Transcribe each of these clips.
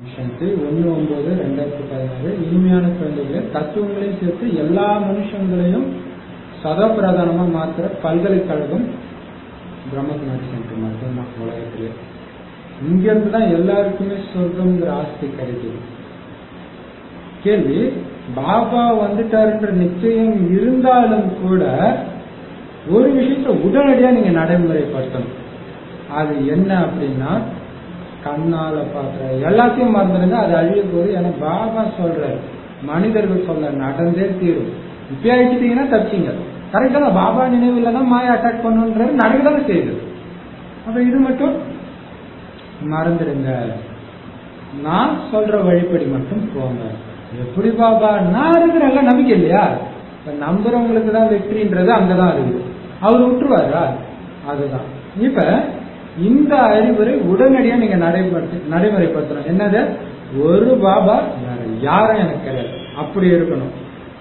மிஷனுக்கு ஒன்று ஒன்பது ரெண்டாயிரத்தி பதினாறு இனிமையான குழந்தைகளை தத்துவங்களையும் சேர்த்து எல்லா மனுஷங்களையும் சதா பிரதானமா மாத்திர பல்கலைக்கழகம் பிரம்மகுமாரி சென்டர் மட்டும்தான் உலகத்திலே இங்கிருந்து தான் எல்லாருக்குமே சொர்க்கம்ங்கிற ஆஸ்தி கிடைக்குது கேள்வி பாபா வந்துட்டாருன்ற நிச்சயம் இருந்தாலும் கூட ஒரு விஷயத்த உடனடியா நீங்க நடைமுறைப்படுத்தணும் அது என்ன அப்படின்னா கண்ணால பாக்குற எல்லாத்தையும் மறந்துடுங்க அது அழிய போகுது ஏன்னா பாபா சொல்றாரு மனிதர்கள் சொல்ல நடந்தே தீரும் இப்பயே அழிச்சிட்டீங்கன்னா தப்பிச்சிங்க கரெக்டா தான் பாபா நினைவுல தான் மாய அட்டாக் பண்ணுன்றது நடக்கதானே செய்யுது அப்ப இது மட்டும் மறந்துடுங்க நான் சொல்ற வழிப்படி மட்டும் போங்க எப்படி பாபா நான் இருக்கிற நம்பிக்கை இல்லையா இப்ப நம்புறவங்களுக்கு தான் வெற்றின்றது அங்கதான் இருக்குது அவர் விட்டுருவாரா அதுதான் இப்ப இந்த அறிவுரை உடனடியா நீங்க நடைமுறை நடைமுறைப்படுத்தணும் என்னது ஒரு பாபா வேற யாரும் எனக்கு கிடையாது அப்படி இருக்கணும்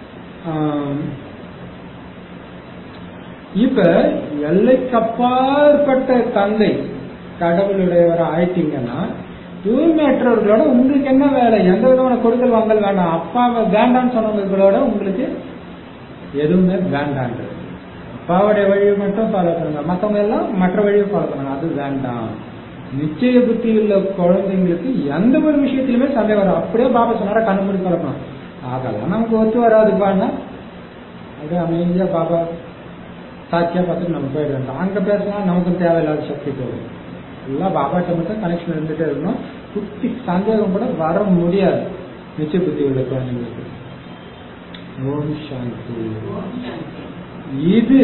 இப்ப எல்லைக்கப்பாற்பட்ட தந்தை கடவுளுடையவரை ஆயிட்டீங்கன்னா தூய்மையற்றவர்களோட உங்களுக்கு என்ன வேலை எந்த விதமான கொடுக்கல் வாங்கல் வேண்டாம் அப்பாவை வேண்டாம்னு சொன்னவங்களோட உங்களுக்கு எதுவுமே வேண்டான்றது அப்பாவுடைய வழியை மட்டும் ஃபாலோ பண்ணுங்க மற்றவங்க எல்லாம் மற்ற வழியை ஃபாலோ பண்ணுங்க அது வேண்டாம் நிச்சய புத்தி உள்ள குழந்தைங்களுக்கு எந்த ஒரு விஷயத்திலுமே சந்தேகம் வரும் அப்படியே பாபா சொன்னாரா கண்ணு மூடி கலக்கணும் அதெல்லாம் நமக்கு ஒத்து வராதுப்பான்னா அப்படியே அமைதியா பாபா சாட்சியா பார்த்துட்டு நம்ம போயிட வேண்டாம் அங்க பேசினா நமக்கு தேவையில்லாத சக்தி போகும் எல்லாம் பாபாட்ட மட்டும் கனெக்ஷன் இருந்துட்டே இருக்கணும் குட்டி சந்தேகம் கூட வர முடியாது நிச்சய புத்தி உள்ள குழந்தைங்களுக்கு ஓம் சாந்தி இது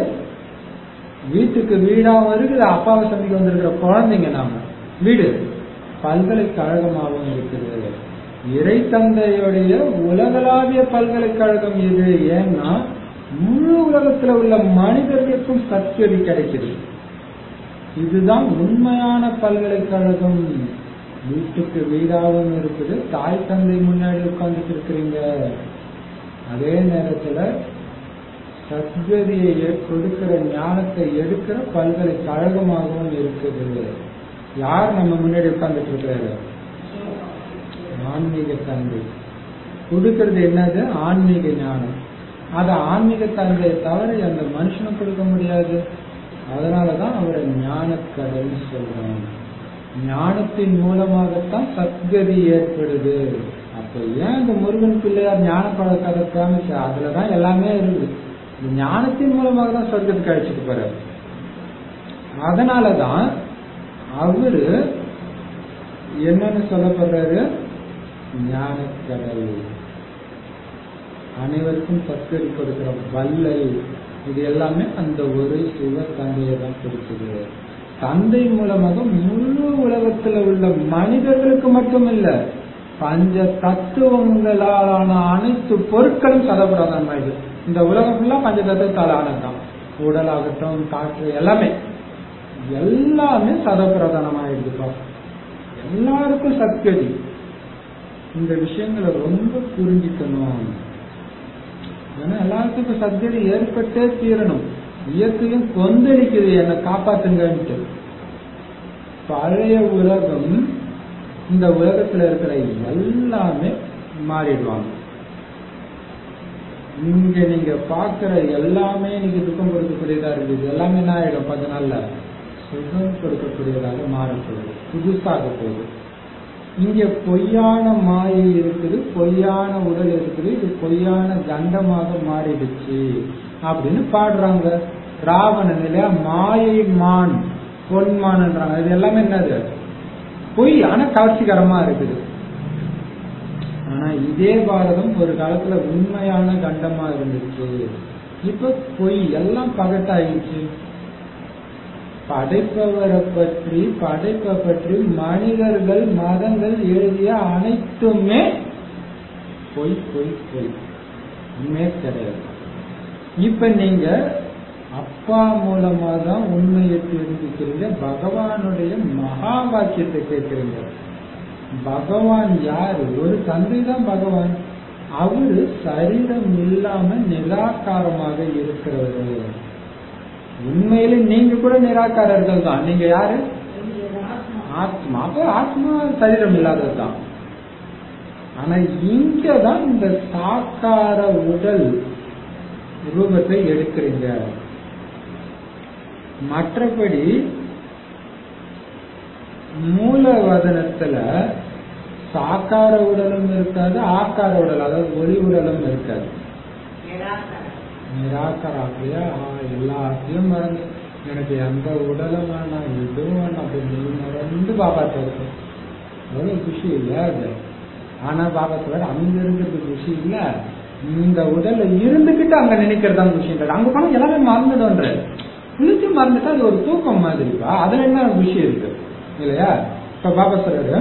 வீட்டுக்கு வீடாகவும் இருக்குது அப்பாவை சந்திக்க வந்திருக்கிற குழந்தைங்க நாம வீடு பல்கலைக்கழகமாகவும் இருக்குது இறை தந்தையுடைய உலகளாவிய பல்கலைக்கழகம் இது ஏன்னா முழு உலகத்துல உள்ள மனிதர்களுக்கும் சத்கதி கிடைக்குது இதுதான் உண்மையான பல்கலைக்கழகம் வீட்டுக்கு வீடாகவும் இருக்குது தாய் தந்தை முன்னாடி உட்கார்ந்துட்டு இருக்கிறீங்க அதே நேரத்துல சத்கதியை கொடுக்கிற ஞானத்தை எடுக்கிற பல்கலைக்கழகமாகவும் இருக்குது யார் நம்ம முன்னாடி உட்கார்ந்துட்டு இருக்கிறாரு ஆன்மீக தந்தை கொடுக்கிறது என்னது ஆன்மீக ஞானம் அது ஆன்மீக தந்தையை தவிர அந்த மனுஷனும் கொடுக்க முடியாது அதனாலதான் அவரை ஞானக்கடல் சொல்றோம் ஞானத்தின் மூலமாகத்தான் சத்கதி ஏற்படுது அப்ப ஏன் இந்த முருகன் பிள்ளையார் ஞான பழக்கதை ஃபேமஸ் அதுலதான் எல்லாமே இருக்குது இந்த ஞானத்தின் மூலமாக தான் சொர்க்கத்துக்கு அழைச்சிட்டு போறாரு அதனாலதான் அவரு என்னன்னு சொல்லப்படுறாரு ஞானக்கடல் அனைவருக்கும் சத்கதி கொடுக்கிற வல்லல் இது எல்லாமே அந்த ஒரு சிவ தந்தையை தான் கொடுக்குது தந்தை மூலமாக முழு உலகத்துல உள்ள மனிதர்களுக்கு மட்டுமில்ல பஞ்ச தத்துவங்களாலான அனைத்து பொருட்களும் சதப்பிரதானமாயுது இந்த உலகம் ஃபுல்லா பஞ்ச தத்துவத்தால் ஆனதுதான் உடல் ஆகட்டும் காற்று எல்லாமே எல்லாமே சதப்பிரதானமாயிடுதுப்பா எல்லாருக்கும் சத்கதி இந்த விஷயங்களை ரொம்ப புரிஞ்சுக்கணும் ஏன்னா எல்லாருக்கும் இப்ப சத்கதி ஏற்பட்டே தீரணும் இயற்கையும் கொந்தளிக்குது என்னை காப்பாத்துங்கன்ட்டு பழைய உலகம் இந்த உலகத்துல இருக்கிற எல்லாமே மாறிடுவாங்க இங்க நீங்க பாக்குற எல்லாமே இன்னைக்கு துக்கம் கொடுக்கக்கூடியதா இருக்குது எல்லாமே என்ன ஆயிடும் கொஞ்ச நாள்ல சுகம் கொடுக்கக்கூடியதாக மாறப்போகுது புதுசாக போகுது இங்க பொய்யான மாயை இருக்குது பொய்யான உடல் இருக்குது இது பொய்யான கண்டமாக மாறிடுச்சு அப்படின்னு பாடுறாங்க ராவணன் இல்லையா மாயை மான் பொன்மான்ன்றாங்க இது எல்லாமே என்னது பொய் ஆனா கவர்ச்சிகரமா இருக்குது ஆனா இதே பாரதம் ஒரு காலத்துல உண்மையான கண்டமா இருந்துச்சு இப்ப பொய் எல்லாம் பகட்டாயிடுச்சு படைப்பவரை பற்றி படைப்பை பற்றி மனிதர்கள் மதங்கள் எழுதிய அனைத்துமே பொய் பொய் பொய் உண்மையே கிடையாது இப்ப நீங்க அப்பா மூலமா தான் உண்மையை தெரிஞ்சுக்கிறீங்க பகவானுடைய மகா வாக்கியத்தை கேட்கிறீங்க பகவான் யாரு ஒரு தந்தை தான் பகவான் அவரு சரீரம் இல்லாம நிராகாரமாக இருக்கிறவரு உண்மையில நீங்க கூட நிராகாரர்கள் தான் நீங்க யாரு ஆத்மா அப்போ ஆத்மா சரீரம் இல்லாததுதான் ஆனா இங்கதான் இந்த சாக்கார உடல் ரூபத்தை எடுக்கிறீங்க மற்றபடி மூலவதனத்துல சாக்கார உடலும் இருக்காது ஆக்கார உடல் அதாவது ஒளி உடலும் இருக்காது நிராகார அப்படியா எல்லாத்தையும் மறந்து எனக்கு எந்த உடலும் வேணாம் எதுவும் வேணாம் அப்படி நீ மறந்து பாபாட்ட இருக்கும் எவ்வளவு குஷி இல்ல அது ஆனா பாபா சொல்ற அங்க இருக்கிறது குஷி இல்ல இந்த உடல்ல இருந்துகிட்டு அங்க நினைக்கிறதான் குஷின்றது அங்க போனா எல்லாமே மறந்துடும்ன்ற குளிச்சு மறந்துட்டா அது ஒரு தூக்கம் மாதிரிப்பா அதுல என்ன குஷி இருக்கு இல்லையா இப்ப பாபா சொல்றாரு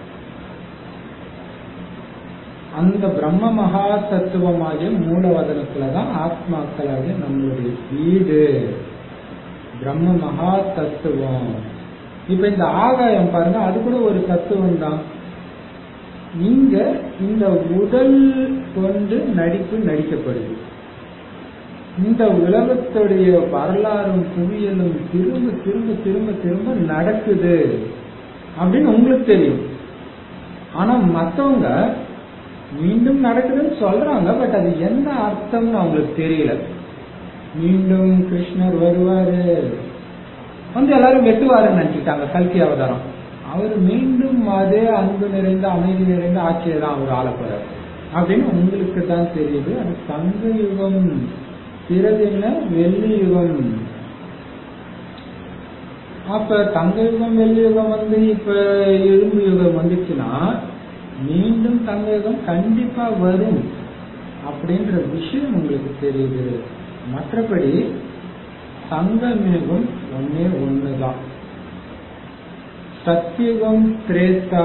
அந்த பிரம்ம மகா தத்துவமாகிய மூலவதனத்துலதான் ஆத்மாக்களாகிய நம்மளுடைய வீடு பிரம்ம மகா தத்துவம் இப்ப இந்த ஆகாயம் பாருங்க அது கூட ஒரு தத்துவம் தான் இங்க இந்த உடல் கொண்டு நடிப்பு நடிக்கப்படுது இந்த உலகத்துடைய வரலாறும் புவியலும் திரும்ப திரும்ப திரும்ப திரும்ப நடக்குது அப்படின்னு உங்களுக்கு தெரியும் ஆனா மத்தவங்க மீண்டும் நடக்குதுன்னு சொல்றாங்க பட் அது என்ன அர்த்தம்னு அவங்களுக்கு தெரியல மீண்டும் கிருஷ்ணர் வருவாரு வந்து எல்லாரும் வெட்டுவாருன்னு நினைச்சிட்டாங்க கல்கி அவதாரம் அவர் மீண்டும் அதே அன்பு நிறைந்த அமைதி நிறைந்த ஆட்சியை தான் அவர் ஆள போறார் அப்படின்னு உங்களுக்கு தான் தெரியுது அது தங்க யுகம் பிறகு என்ன வெள்ளி யுகம் அப்ப தங்க யுகம் வெள்ளி யுகம் வந்து இப்ப இரும்பு யுகம் வந்துச்சுன்னா மீண்டும் தங்க யுகம் கண்டிப்பா வரும் அப்படின்ற விஷயம் உங்களுக்கு தெரியுது மற்றபடி தங்கம் யுகம் ஒன்னே ஒண்ணுதான் சத்தியுகம் திரேத்தா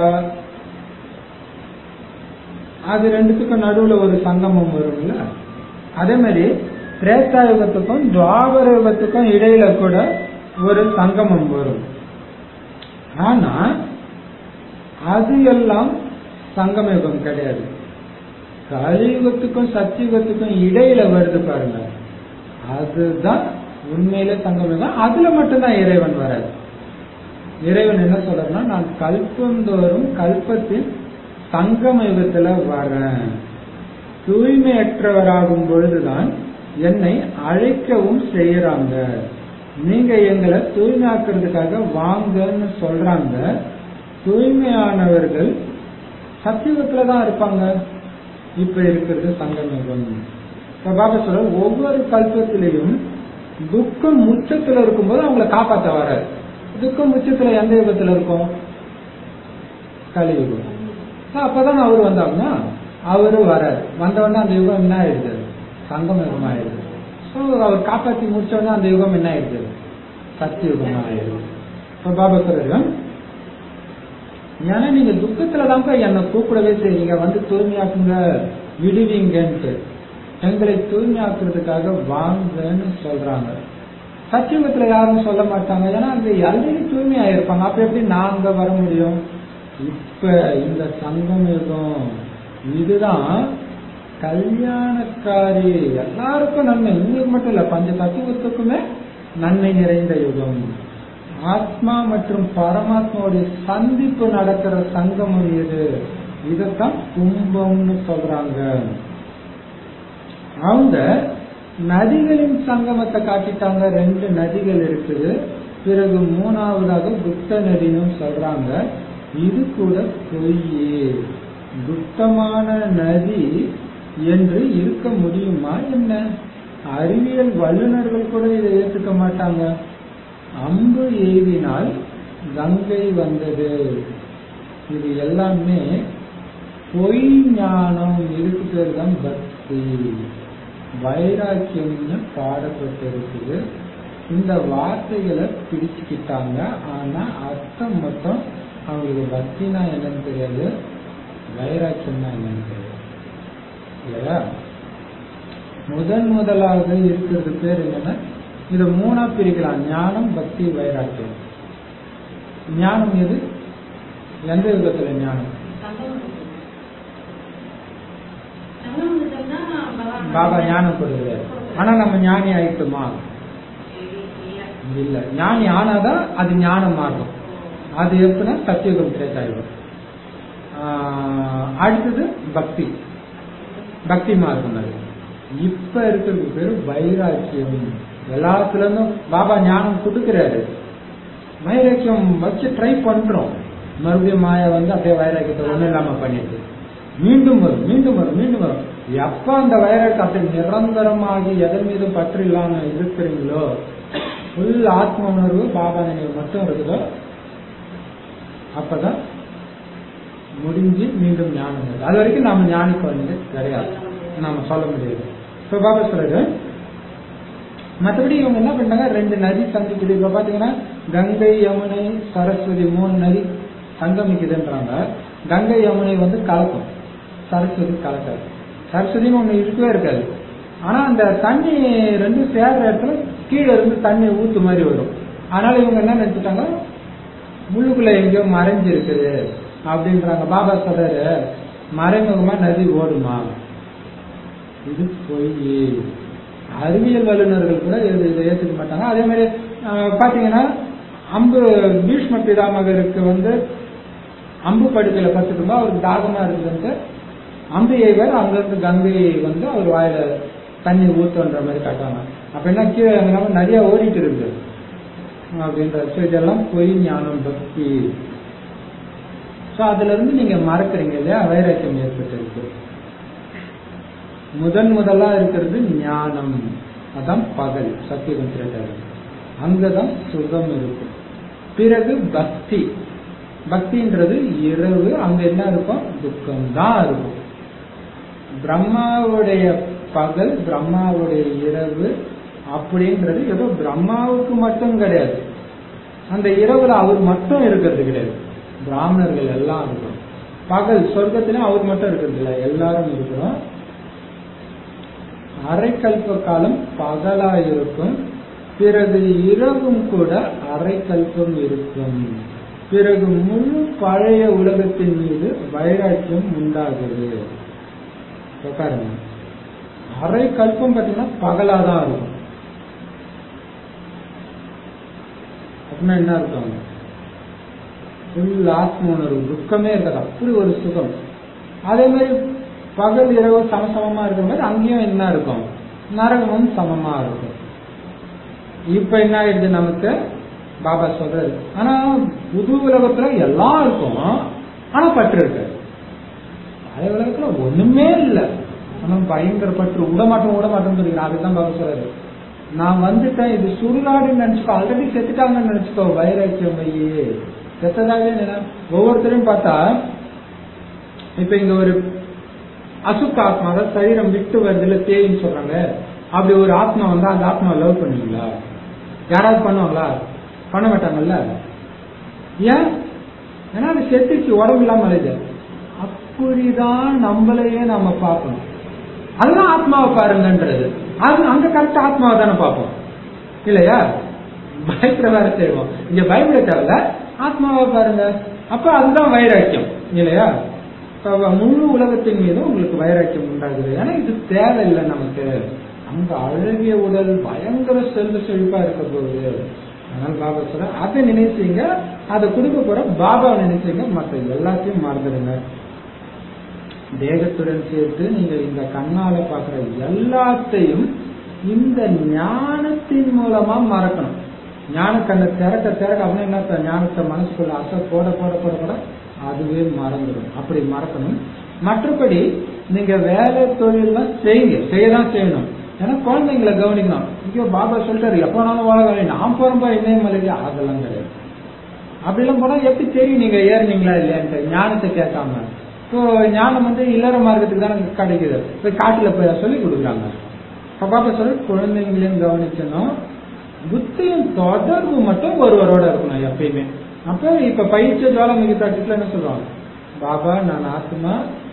அது ரெண்டுத்துக்கும் நடுவுல ஒரு சங்கமம் வரும்ல அதே மாதிரி திரேத்தா யுகத்துக்கும் துவாபர யுகத்துக்கும் இடையில கூட ஒரு சங்கமம் வரும் ஆனா அது எல்லாம் சங்கம யுகம் கிடையாது கலியுகத்துக்கும் சத்தியுகத்துக்கும் இடையில வருது பாருங்க அதுதான் உண்மையில சங்கம யுகம் அதுல மட்டும்தான் இறைவன் வராது இறைவன் என்ன சொல்றனா நான் கல்பந்தோறும் கல்பத்தின் சங்கம யுகத்துல வரேன் தூய்மையற்றவராகும் பொழுதுதான் என்னை அழைக்கவும் செய்யறாங்க நீங்க எங்களை தூய்மையாக்குறதுக்காக வாங்கன்னு சொல்றாங்க தூய்மையானவர்கள் சத்தியுகத்துல தான் இருப்பாங்க இப்ப இருக்கிறது சங்கமயுகம் இப்ப பாபா சொல்ற ஒவ்வொரு கல்பத்திலையும் துக்கம் உச்சத்துல இருக்கும்போது அவங்களை காப்பாத்த வராது துக்கம் உச்சத்துல எந்த யுகத்துல இருக்கும் கலியுகம் அப்பதான் அவர் வந்தாங்கன்னா அவரு வராது வந்தவொடனே அந்த யுகம் என்ன ஆயிடுது சங்கம் யுகம் ஆயிடுது ஸோ அவர் காப்பாற்றி முடிச்சோடனே அந்த யுகம் என்ன ஆயிடுது சத்தியுகம் ஆயிடுது இப்போ பாபா சொல்றாரு ஏன்னா நீங்க துக்கத்துல தான் என்னை கூப்பிடவே செய்றீங்க வந்து தூய்மையாக்குங்க விடுவீங்கன்ட்டு எங்களை தூய்மையாக்குறதுக்காக வாங்கன்னு சொல்றாங்க சத்தியுகத்துல யாரும் சொல்ல மாட்டாங்க ஏன்னா அங்க ஆல்ரெடி தூய்மையா இருப்பாங்க அப்ப எப்படி நாங்க வர முடியும் இப்ப இந்த சங்கம் யுகம் இதுதான் கல்யாணக்காரி எல்லாருக்கும் நன்மை உங்களுக்கு மட்டும் இல்ல பஞ்ச தத்துவத்துக்குமே நன்மை நிறைந்த யுகம் ஆத்மா மற்றும் பரமாத்மாவுடைய சந்திப்பு நடக்கிற சங்கமம் இது இதத்தான் கும்பம்னு சொல்றாங்க அவங்க நதிகளின் சங்கமத்தை காட்டிட்டாங்க ரெண்டு நதிகள் இருக்குது பிறகு மூணாவதாக குப்த நதினும் சொல்றாங்க இது கூட பொய்யே குப்தமான நதி என்று இருக்க முடியுமா என்ன அறிவியல் வல்லுநர்கள் கூட இதை ஏற்றுக்க மாட்டாங்க அம்பு எய்தினால் கங்கை வந்தது இது எல்லாமே பொய் ஞானம் இதுக்கு பேர் தான் பக்தி வைராக்கியம்னு பாடப்பட்டிருக்குது இந்த வார்த்தைகளை பிடிச்சுக்கிட்டாங்க ஆனா அர்த்தம் மட்டும் அவங்களுக்கு பக்தினா என்னன்னு தெரியாது வைராக்கியம்னா என்னன்னு தெரியாது இல்லையா முதன் முதலாக இருக்கிறது பேர் என்னன்னா இதை மூணா பிரிக்கலாம் ஞானம் பக்தி வைராக்கியம் ஞானம் எது எந்த யுகத்துல ஞானம் பாபா ஞானம் கொடுக்குறாரு ஆனா நம்ம ஞானி ஆயிட்டுமா இல்ல ஞானி ஆனாதான் அது ஞானம் மாறும் அது எப்படின்னா சத்தியுகம் திரேதாயுகம் ஆஹ் அடுத்தது பக்தி பக்தி மார்க்கம் அது இப்ப இருக்கிறது பேரு வைராக்கியம் எல்லாத்துல இருந்தும் பாபா ஞானம் கொடுக்கிறாரு வைராக்கியம் வச்சு ட்ரை பண்றோம் மறுபடியும் மாயா வந்து அப்படியே வைராக்கியத்தை ஒண்ணும் இல்லாம பண்ணிடுது மீண்டும் வரும் மீண்டும் வரும் மீண்டும் வரும் எப்ப அந்த வைராக்கியம் அப்படி நிரந்தரமாகி எதன் மீதும் பற்று இல்லாம இருக்கிறீங்களோ ஃபுல் ஆத்ம உணர்வு பாபா நினைவு மட்டும் இருக்குதோ அப்பதான் முடிஞ்சு மீண்டும் ஞானம் வருது அது வரைக்கும் நாம ஞானிக்க வந்து கிடையாது நாம சொல்ல முடியாது இப்போ பாபா சொல்றது மற்றபடி இவங்க என்ன பண்ணாங்க ரெண்டு நதி சந்திக்குது இப்ப பாத்தீங்கன்னா கங்கை யமுனை சரஸ்வதி மூணு நதி சங்கமிக்குதுன்றாங்க கங்கை யமுனை வந்து கலக்கும் சரஸ்வதி கலக்காது சரஸ்வதின்னு ஒண்ணு இருக்கவே இருக்காது ஆனா அந்த தண்ணி ரெண்டும் சேர்ற இடத்துல கீழே இருந்து தண்ணி ஊத்து மாதிரி வரும் அதனால இவங்க என்ன நினைச்சிட்டாங்க முள்ளுக்குள்ள எங்கேயோ மறைஞ்சு இருக்குது அப்படின்றாங்க பாபா சொல்றாரு மறைமுகமா நதி ஓடுமா இது பொய் அறிவியல் வல்லுநர்கள் கூட இது இதை ஏத்துக்க மாட்டாங்க அதே மாதிரி ஆஹ், பாத்தீங்கன்னா அம்பு பீஷ்ம பிதாமகருக்கு வந்து அம்பு படுக்கையில பத்துக்கும்போது அவருக்கு தாகமா இருக்குதுன்ட்டு அம்பு ஏவர் அங்கிருந்து கங்கை வந்து அவர் வாயில தண்ணி ஊத்துன்ற மாதிரி காட்டாங்க அப்ப என்ன கீழே இறங்காம நிறைய ஓடிட்டு இருக்கு அப்படின்ற So இதெல்லாம் பொய் ஞானம் பக்தி ஸோ அதுல இருந்து நீங்க மறக்கிறீங்க இல்லையா வைராக்கியம் ஏற்பட்டு இருக்கு முதன் முதலா இருக்கிறது ஞானம் அதான் பகல் சத்தியம் திரேதாயுகம் அங்கதான் சுகம் இருக்கும் பிறகு பக்தி பக்தின்றது இரவு அங்க என்ன இருக்கும் துக்கம் தான் இருக்கும் பிரம்மாவுடைய பகல் பிரம்மாவுடைய இரவு அப்படின்றது ஏதோ பிரம்மாவுக்கு மட்டும் கிடையாது அந்த இரவுல அவர் மட்டும் இருக்கிறது கிடையாது பிராமணர்கள் எல்லாம் இருக்கும் பகல் சொர்க்கத்திலும் அவர் மட்டும் இருக்கிறது இல்லை எல்லாரும் இருக்கிறோம் அரைக்கல்ப காலம் பகலா இருக்கும் பிறகு இரவும் கூட அரைக்கல்பம் இருக்கும் பிறகு முழு பழைய உலகத்தின் மீது வைராக்கியம் உண்டாகுது இப்ப பாருங்க அரை கல்பம் பார்த்தீங்கன்னா பகலா தான் இருக்கும் அப்படின்னா என்ன இருக்கும் ஃபுல் ஆத்ம உணர்வு துக்கமே இருக்காது அப்படி ஒரு சுகம் அதே மாதிரி பகல் இரவு சமசமமா இருக்கிற மாதிரி அங்கேயும் என்ன இருக்கும் நரகமும் சமமா இருக்கும் இப்ப என்ன ஆயிடுது நமக்கு பாபா சொல்றாரு ஆனா புது உலகத்துல எல்லாம் இருக்கும் ஆனா பற்று இருக்காது பழைய உலகத்துல ஒண்ணுமே இல்ல ஆனா பயங்கர பற்று விடமாட்டோம் விடமாட்டோம்னு சொல்லிக்கிறேன் அதுதான் பாபா சொல்றாரு நான் வந்துட்டேன் இது சுடுகாடுன்னு நினைச்சுக்கோ ஆல்ரெடி செத்துட்டாங்கன்னு நினைச்சுக்கோ வைராக்கியம் வையே செத்ததாவே நினை ஒவ்வொருத்தரையும் பார்த்தா இப்ப இங்க ஒரு அசுத்த ஆத்மா அதாவது சரீரம் விட்டு வருதுல தேயின்னு சொல்றாங்க அப்படி ஒரு ஆத்மா வந்தா அந்த ஆத்மா லவ் பண்ணுவீங்களா யாராவது பண்ணுவாங்களா பண்ண மாட்டாங்கல்ல ஏன் ஏன்னா அது செத்துச்சு உடம்பு இல்லாம அழுது அப்படிதான் நம்மளையே நாம பார்க்கணும் அதுதான் ஆத்மாவை பாருங்கன்றது அது அங்க கரெக்டா ஆத்மாவை தானே பார்ப்போம் இல்லையா பயப்பட வேற செய்வோம் இங்க பயப்பட தேவையில்ல ஆத்மாவை பாருங்க அப்ப அதுதான் வைராக்கியம் இல்லையா அப்ப முழு உலகத்தின் மீது உங்களுக்கு வைராக்கியம் உண்டாகுது ஏன்னா இது தேவையில்லை நமக்கு அங்க அழகிய உடல் பயங்கர செல்வ செழிப்பா இருக்க போகுது அதனால பாபா சொல்ற அதை நினைச்சீங்க அதை கொடுக்க போற பாபா நினைச்சீங்க மற்ற எல்லாத்தையும் மறந்துடுங்க தேகத்துடன் சேர்த்து நீங்கள் இந்த கண்ணால பாக்குற எல்லாத்தையும் இந்த ஞானத்தின் மூலமா மறக்கணும் ஞான கண்ணை திறக்க திறக்க அப்படின்னு என்ன அர்த்தம்? ஞானத்தை மனசுக்குள்ள அசை போட போட போட போட அதுவே மறந்துடும் அப்படி மறக்கணும் மற்றபடி நீங்க வேலை தொழில்லாம் செய்யுங்க செய்யதான் செய்யணும் ஏன்னா குழந்தைங்களை கவனிக்கணும் ஐயோ பாபா சொல்லிட்டாரு எப்போ வேணாலும் வாழ வேணும் நான் போறப்ப இமயமலைக்கு அதெல்லாம் கிடையாது அப்படிலாம் போனா எப்படி தெரியும் நீங்க ஏறினீங்களா இல்லையான்ட்டு ஞானத்தை கேட்காம இப்போ ஞானம் வந்து இல்லற மார்க்கத்துக்கு தானே கிடைக்குது போய் காட்டுல போய் சொல்லி கொடுக்குறாங்க இப்ப பாப்பா சொல்ல குழந்தைங்களையும் கவனிக்கணும் புத்தியும் தொடர்பு மட்டும் ஒருவரோட இருக்கணும் எப்பயுமே அப்ப இப்ப பயிற்சி ஜுவாலமிகு தட்டத்துல என்ன சொல்றாங்க பாபா நான் ஆத்மா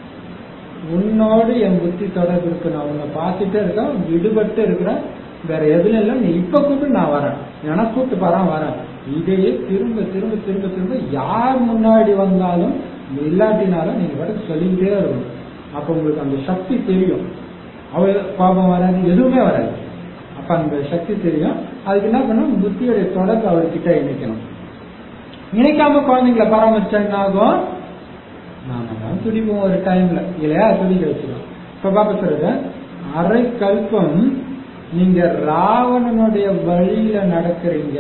உன்னோடு என் புத்தி தொடர்பு இருக்கு நான் உன்னை பார்த்துட்டே இருக்கேன் விடுபட்டு இருக்கிறேன் வேற எதுல இல்லை நீ இப்ப கூப்பிட்டு நான் வரேன் எனக்கு கூப்பிட்டு பாறேன் வரேன் இதையே திரும்ப திரும்ப திரும்ப திரும்ப யார் முன்னாடி வந்தாலும் இல்லாட்டினாலும் நீங்க பாட்டுக்கு சொல்லிக்கிட்டே இருக்கணும் அப்ப உங்களுக்கு அந்த சக்தி தெரியும் அவ பாபம் வராது எதுவுமே வராது அப்ப அந்த சக்தி தெரியும் அதுக்கு என்ன பண்ணணும் புத்தியோடைய தொடர்பு அவர்கிட்ட இணைக்கணும் நினைக்காம குழந்தைங்களை பராமரிச்சா என்ன ஆகும் நாம தான் துடிப்போம் ஒரு டைம்ல இல்லையா துடிக்க வச்சிடும் இப்ப பாப்பா சொல்றது அரை கல்பம் நீங்க ராவணனுடைய வழியில நடக்கிறீங்க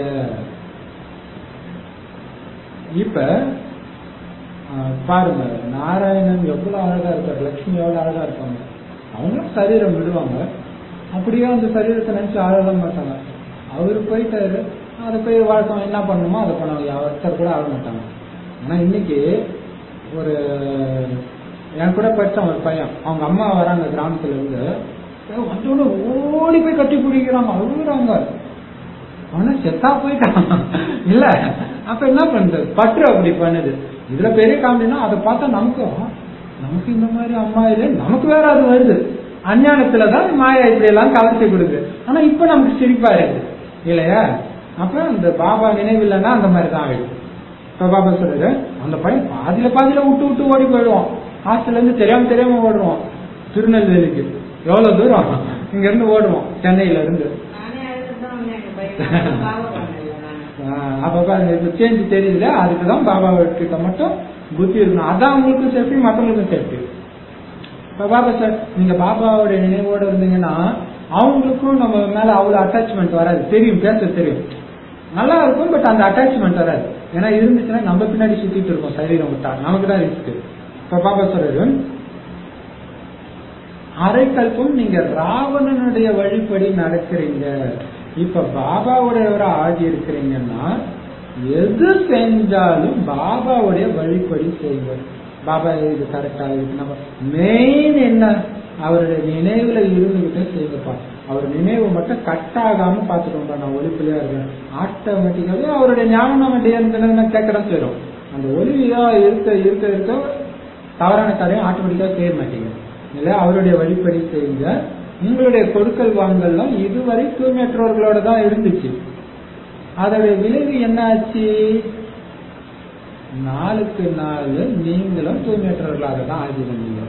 இப்ப ஆஹ், பாருங்க நாராயணன் எவ்வளவு அழகா இருக்காரு லட்சுமி எவ்வளவு அழகா இருப்பாங்க அவங்களும் சரீரம் விடுவாங்க அப்படியே அந்த சரீரத்தை நினைச்சு ஆழ மாட்டாங்க அவரு போயிட்டாரு அதை போய் வழக்கம் என்ன பண்ணணுமோ அதை பண்ணுவாங்க ஒருத்தர் கூட ஆழ மாட்டாங்க ஆனா இன்னைக்கு ஒரு என் கூட படிச்சான் ஒரு பையன் அவங்க அம்மா வராங்க கிராமத்துல இருந்து வந்தோட ஓடி போய் கட்டி பிடிக்கிறாங்க அழுகுறாங்க ஆனா செத்தா போயிட்டான் இல்ல அப்ப என்ன பண்ணுது பற்று அப்படி பண்ணுது இதுல பெரிய காமெடினா அதை பார்த்தா நமக்கும் நமக்கு இந்த மாதிரி அம்மா இல்லை நமக்கு வேற அது வருது அஞ்ஞானத்துலதான் மாயா இப்படி எல்லாம் கலர்ச்சி கொடுக்குது ஆனா இப்ப நமக்கு சிரிப்பா இருக்கு இல்லையா அப்ப அந்த பாபா நினைவு இல்லைன்னா அந்த மாதிரி தான் ஆயிடுது இப்ப பாபா சொல்றாரு அந்த பையன் பாதியில பாதியில விட்டு விட்டு ஓடி போயிடுவான் ஹாஸ்டல்ல இருந்து தெரியாம தெரியாம ஓடுவான் திருநெல்வேலிக்கு எவ்வளவு தூரம் இங்க இருந்து ஓடுவோம் சென்னையில இருந்து நானே அழுதுதான் வந்தேன் எங்க பையன் பாவ பண்ணல நான் ஆஹ் அப்ப பாருங்க இப்ப சேஞ்ச் தெரியல அதுக்குதான் பாபா கிட்ட மட்டும் புத்தி இருக்கணும் அதான் உங்களுக்கும் சேஃப்டி மற்றவங்களுக்கும் சேஃப்டி இப்ப பாபா சார் நீங்க பாபாவோட நினைவோட இருந்தீங்கன்னா அவங்களுக்கும் நம்ம மேல அவ்வளவு அட்டாச்மெண்ட் வராது தெரியும் பேச தெரியும் நல்லா இருக்கும் பட் அந்த அட்டாச்மெண்ட் வராது ஏன்னா இருந்துச்சுன்னா நம்ம பின்னாடி சுத்திட்டு இருக்கோம் சரீரம் விட்டா நமக்கு தான் ரிஸ்க் இப்ப பாபா சொல்றாரு அரைக்கல்பம் நீங்க ராவணனுடைய வழிப்படி நடக்கிறீங்க இப்ப பாபாவுடையவரா ஆகி இருக்கிறீங்கன்னா எது செஞ்சாலும் பாபாவுடைய வழிப்படி செய்யுங்க பாபா இது கரெக்டா இருக்கு நம்ம மெயின் என்ன அவருடைய நினைவுல இருந்துகிட்டே செய்யுங்கப்பா அவர் நினைவு மட்டும் கட் ஆகாம பாத்துக்கோங்க நான் ஒளிப்பிலையா இருக்கேன் ஆட்டோமேட்டிக்காவே அவருடைய ஞானம் நம்ம டே கேட்கதான் செய்யறோம் அந்த ஒளியா இருக்க இருக்க இருக்க தவறான காரியம் ஆட்டோமேட்டிக்கா செய்ய மாட்டீங்க இல்லையா அவருடைய வழிப்படி செய்யுங்க உங்களுடைய கொடுக்கல் வாங்கல்லாம் இதுவரை தூய்மையற்றவர்களோட தான் இருந்துச்சு அதோடைய விளைவு என்ன ஆச்சு நாளுக்கு நாள் நீங்களும் தூய்மையற்றவர்களாக தான் ஆகி வந்தீங்க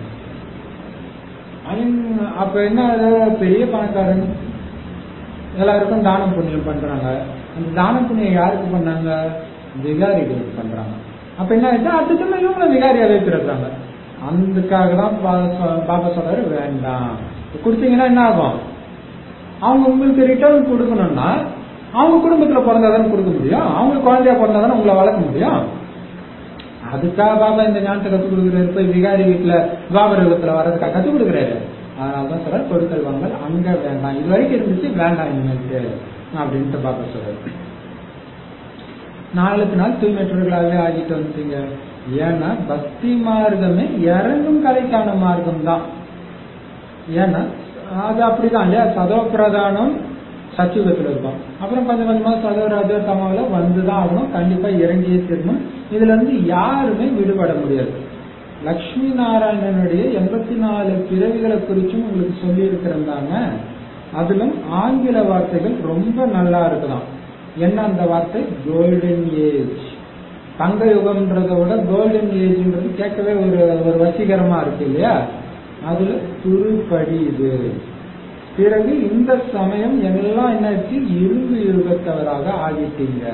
அவன் அப்ப என்ன ஆகுது? பெரிய பணக்காரன் எல்லாருக்கும் தானம் புண்ணியம் பண்றாங்க அந்த தானம் புண்ணியம் யாருக்கு பண்ணாங்க விகாரிகளுக்கு பண்றாங்க அப்ப என்ன ஆயிடுச்சு அடுத்த இவங்களும் விகாரியா வைக்கிறாங்க அதுக்காக தான் பா- பாபா சொல்றாரு வேண்டாம் கொடுத்தீங்கன்னா என்ன ஆகும் அவங்க உங்களுக்கு ரிட்டர்ன் கொடுக்கணும்னா அவங்க குடும்பத்துல பிறந்தாதானே கொடுக்க முடியும் அவங்க குழந்தையா பிறந்தாதானே உங்களை வளர்க்க முடியும் அதுக்காக பாபா இந்த ஞானத்தை கத்துக் கொடுக்குறாரு போய் விகாரி வீட்டுல துவாபரகத்துல வர்றதுக்காக கத்துக் கொடுக்குறாரு அதனாலதான் சொல்ற கொடுக்கல் வாங்கல் அங்க வேண்டாம் இது வரைக்கும் இருந்துச்சு வேண்டாம் இனிமேட்டு அப்படின்ட்டு பாபா சொல்றாரு நாளுக்கு நாள் தூய்மையற்றவர்களாகவே ஆகிட்டு வந்துட்டீங்க ஏன்னா பக்தி மார்க்கமே இறங்கும் கலைக்கான மார்க்கம் தான் ஏன்னா அது அப்படிதான் இல்லையா சதோ பிரதானம் சச்சுகத்துல இருக்கும் அப்புறம் கொஞ்சம் கொஞ்சமா சதோ ரஜோ தமாவில வந்துதான் ஆகணும் கண்டிப்பா இறங்கியே தீரணும் இதுல இருந்து யாருமே விடுபட முடியாது லக்ஷ்மி நாராயணனுடைய எண்பத்தி நாலு பிறவிகளை குறிச்சும் உங்களுக்கு சொல்லி இருக்கிறந்தாங்க அதிலும் ஆங்கில வார்த்தைகள் ரொம்ப நல்லா இருக்குதாம் என்ன அந்த வார்த்தை கோல்டன் ஏஜ் தங்க யுகம்ன்றதை விட கோல்டன் ஏஜ்ன்றது கேட்கவே ஒரு ஒரு வசீகரமா இருக்கு இல்லையா அதுல துருப்படி இது பிறகு இந்த சமயம் எல்லாம் என்ன ஆச்சு இரும்பு யுகத்தவராக ஆகிட்டீங்க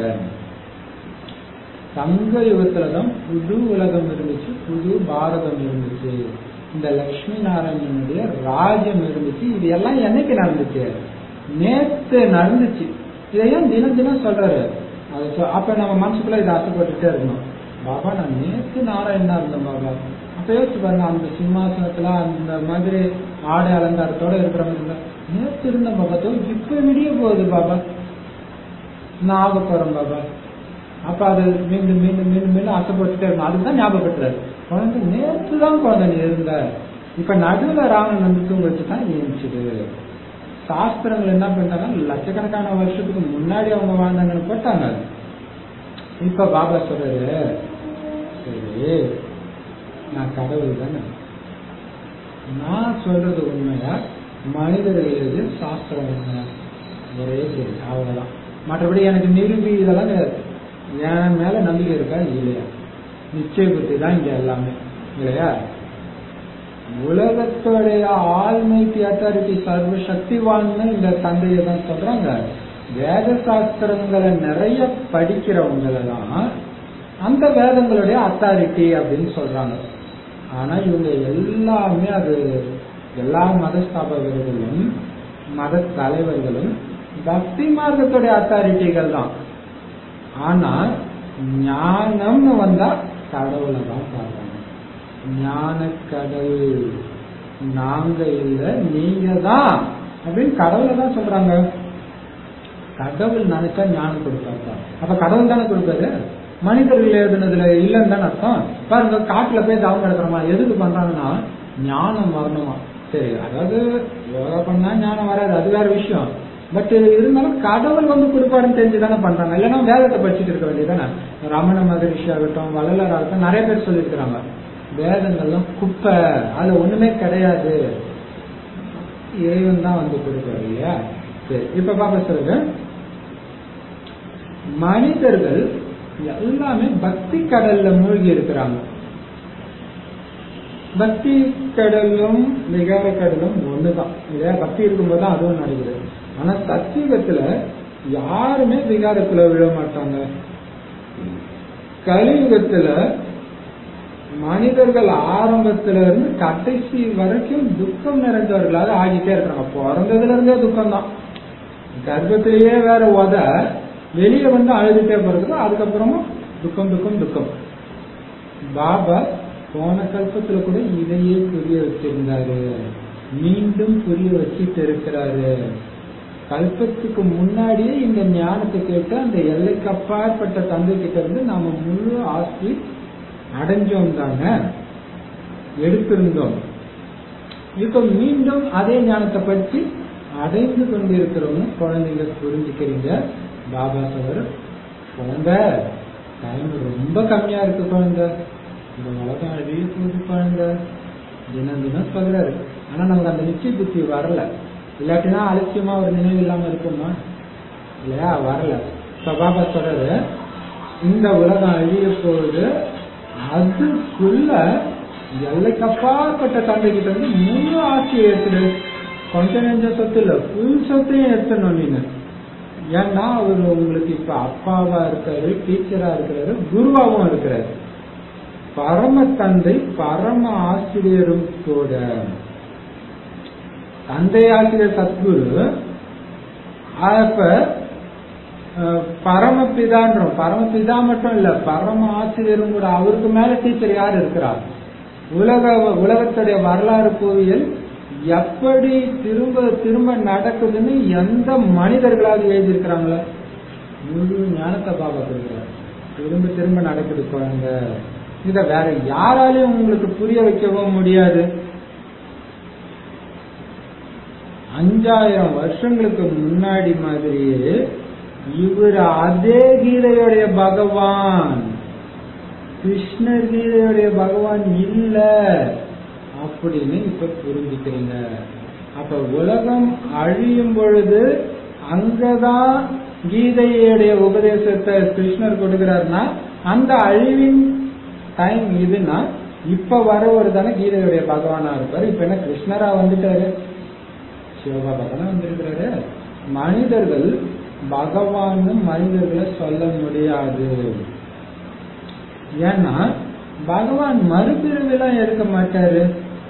தங்க யுகத்துலதான் புது உலகம் இருந்துச்சு புது பாரதம் இருந்துச்சு இந்த லக்ஷ்மி நாராயணனுடைய ராஜ்யம் இருந்துச்சு இது எல்லாம் என்னைக்கு நடந்துச்சு நேத்து நடந்துச்சு இதையும் தினம் தினம் சொல்றாரு அது சொ- அப்ப நம்ம மனசுக்குள்ள இதை ஆசைப்பட்டுட்டே இருக்கணும் பாபா நான் நேத்து நாராயணனா இருந்தேன் பாபா அப்ப யோசிச்சு பாருங்க அந்த சிம்மாசனத்துல அந்த மாதிரி ஆடை அலங்காரத்தோட இருக்கிற மாதிரி இருந்தா, நேத்து இருந்தேன் பாபா தோ இப்ப விடிய போகுது பாபா நான் ஆக போறேன் பாபா அப்ப அது மீண்டும் மீண்டும் மீண்டும் மீண்டும் ஆசைப்பட்டுட்டே இருக்கணும் அதுதான் ஞாபகப்படுத்துறாரு குழந்தை நேற்று தான் குழந்தை நீ இருந்த இப்ப நடுவுல ராவணன் வந்து தூங்க வச்சுதான் ஏஞ்சுது சாஸ்திரங்கள் என்ன பண்ணிட்டாங்க லட்சக்கணக்கான வருஷத்துக்கு முன்னாடி அவங்க வாழ்ந்தாங்கன்னு போட்டாங்க இப்ப பாபா சொல்றாரு சரி நான் கடவுள் தானே நான் சொல்றது உண்மையா மனிதர்கள் எது சாஸ்திரம் உண்மையா ஒரே சரி அவ்வளவுதான் மற்றபடி எனக்கு நிரூபி இதெல்லாம் கிடையாது என் மேல நம்பிக்கை இருக்கா இல்லையா நிச்சய புத்தி தான் இங்க எல்லாமே இல்லையா உலகத்துடைய ஆல்மைட்டி அத்தாரிட்டி சர்வ சக்திவான்னு இந்த தந்தையை தான் சொல்றாங்க வேத சாஸ்திரங்களை நிறைய படிக்கிறவங்களை தான் அந்த வேதங்களுடைய அத்தாரிட்டி அப்படின்னு சொல்றாங்க ஆனா இவங்க எல்லாமே அது எல்லா மத ஸ்தாபகர்களும் மத தலைவர்களும் பக்தி மார்க்கத்துடைய அத்தாரிட்டிகள் தான் ஆனா ஞானம்னு வந்தா கடவுளை தான் பார்க்கணும் ஞான கடல் நாங்க இல்ல நீங்க தான் அப்படின்னு கடவுளை தான் சொல்றாங்க கடவுள் நினைச்சா ஞானம் கொடுப்பாரு அப்ப கடவுள் தானே கொடுப்பாரு மனிதர்கள் எழுதுனதுல இல்லைன்னு தானே அர்த்தம் பாருங்க காட்டுல போய் தவம் கிடக்குறோமா எதுக்கு பண்றாங்கன்னா ஞானம் வரணுமா சரி அதாவது யோகா பண்ணா ஞானம் வராது அது வேற விஷயம் பட் இருந்தாலும் கடவுள் வந்து கொடுப்பாருன்னு தெரிஞ்சு தானே பண்றாங்க இல்லைன்னா வேதத்தை படிச்சுட்டு இருக்க வேண்டியதானே ரமண மகரிஷி ஆகட்டும் வள்ளலார் ஆகட்டும் நிறைய பேர் சொல்லியிருக்கிறாங்க வேதங்கள்லாம் குப்பை அதுல ஒண்ணுமே கிடையாது இறைவன் தான் வந்து கொடுப்பாரு இல்லையா சரி இப்ப பாப்பா சொல்லுங்க மனிதர்கள் எல்லாமே பக்தி கடல்ல மூழ்கி இருக்கிறாங்க பக்தி கடலும் விகார கடலும் ஒண்ணுதான் இல்லையா பக்தி இருக்கும்போது தான் அதுவும் நடக்குது ஆனா சத்தியுகத்துல யாருமே விகாரத்துல விழ மாட்டாங்க கலியுகத்துல மனிதர்கள் ஆரம்பத்துல இருந்து கடைசி வரைக்கும் துக்கம் நிறைந்தவர்களாக ஆகிட்டே இருக்கிறாங்க பிறந்ததுல இருந்தே துக்கம் தான் கர்ப்பத்திலேயே வேற உத வெளியே வந்து அழுதுட்டே போறது அதுக்கப்புறமும் துக்கம் துக்கம் துக்கம் பாபா போன கல்பத்துல கூட இதையே புரிய வச்சிருந்தாரு மீண்டும் புரிய வச்சிட்டு இருக்கிறாரு கல்பத்துக்கு முன்னாடியே இந்த ஞானத்தை கேட்டு அந்த எல்லைக்கு அப்பாற்பட்ட தந்தை கிட்ட இருந்து நாம முழு ஆஸ்தி அடைஞ்சோம் தாங்க எடுத்திருந்தோம் இப்ப மீண்டும் அதே ஞானத்தை பற்றி அடைந்து கொண்டிருக்கிறோம்னு குழந்தைங்க புரிஞ்சுக்கிறீங்க பாபா சொல்ற குழந்தை டைம் ரொம்ப கம்மியா இருக்கு குழந்தை இந்த உலகம் அழிய போகுது குழந்தை தினம் தினம் சொல்றாரு ஆனா நமக்கு அந்த நிச்சய புத்தி வரல இல்லாட்டினா அலட்சியமா ஒரு நினைவு இல்லாம இருக்குமா இல்லையா வரல இப்ப பாபா சொல்றாரு இந்த உலகம் அழிய போகுது அதுக்குள்ள எல்லைக்கப்பாற்பட்ட தந்தை கிட்ட இருந்து முழு ஆட்சியை எடுத்துடு கொஞ்சம் நெஞ்ச சொத்து இல்ல ஃபுல் சொத்தையும் எடுத்துடணும் நீங்க ஏன்னா அவர் உங்களுக்கு இப்ப அப்பாவா இருக்காரு டீச்சரா இருக்கிறாரு குருவாவும் இருக்கிறாரு பரம தந்தை பரம ஆசிரியரும் கூட தந்தை ஆசிரியர் சத்குரு அப்ப பரமபிதான்றோம் பரமபிதா மட்டும் இல்ல பரம ஆசிரியரும் கூட அவருக்கு மேல டீச்சர் யார் இருக்கிறா உலக உலகத்துடைய வரலாறு கோவியல் எப்படி திரும்ப திரும்ப நடக்குதுன்னு எந்த மனிதர்களாவது எழுதியிருக்கிறாங்களோ முழு ஞானத்தை பாபா கொடுக்குறாரு திரும்ப திரும்ப நடக்குது குழந்தை இத வேற யாராலையும் உங்களுக்கு புரிய வைக்கவும் முடியாது அஞ்சாயிரம் வருஷங்களுக்கு முன்னாடி மாதிரியே இவர் அதே கீதையுடைய பகவான் கிருஷ்ணர் கீதையுடைய பகவான் இல்ல அப்படின்னு இப்ப புரிஞ்சுக்கிறீங்க அப்ப உலகம் அழியும் பொழுது அங்கதான் கீதையுடைய உபதேசத்தை கிருஷ்ணர் கொடுக்கிறாருன்னா அந்த அழிவின் டைம் இதுன்னா இப்ப வரவர் தானே கீதையுடைய பகவானா இருப்பாரு இப்ப என்ன கிருஷ்ணரா வந்துட்டாரு சிவபாபா தானே வந்திருக்கிறாரு மனிதர்கள் பகவான்னு மனிதர்களை சொல்ல முடியாது ஏன்னா பகவான் மறுபிறவிலாம் எடுக்க மாட்டாரு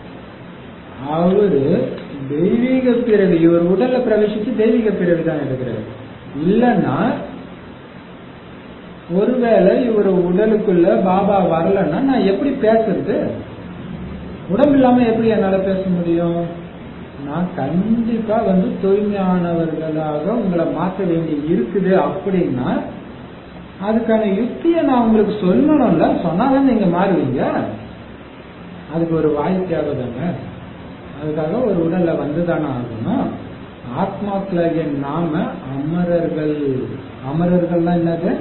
அவரு தெய்வீக பிறவி இவர் உடல்ல பிரவேசிச்சு தெய்வீக பிறவி தான் எடுக்கிறாரு இல்லைன்னா ஒருவேளை இவர் உடலுக்குள்ள பாபா வரலன்னா நான் எப்படி பேசுறது உடம்பு இல்லாம எப்படி என்னால பேச முடியும் நான் கண்டிப்பா வந்து தூய்மையானவர்களாக உங்களை மாற்ற வேண்டி இருக்குது அப்படின்னா அதுக்கான யுக்தியை நான் உங்களுக்கு சொல்லணும்ல சொன்னாதான் நீங்க மாறுவீங்க அதுக்கு ஒரு வாய்க்காக தானே அதுக்காக ஒரு உடல்ல வந்துதானே ஆகணும் ஆத்மாக்களாகிய நாம அமரர்கள் அமரர்கள்னா என்னது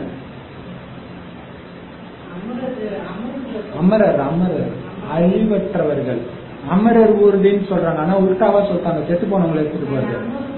அமரர் அமரர் அழிவற்றவர்கள் அமரர் ஊர்தின்னு சொல்றாங்க ஆனா உல்டாவா சொல்றாங்க செத்து போனவங்களை எடுத்துட்டு போறது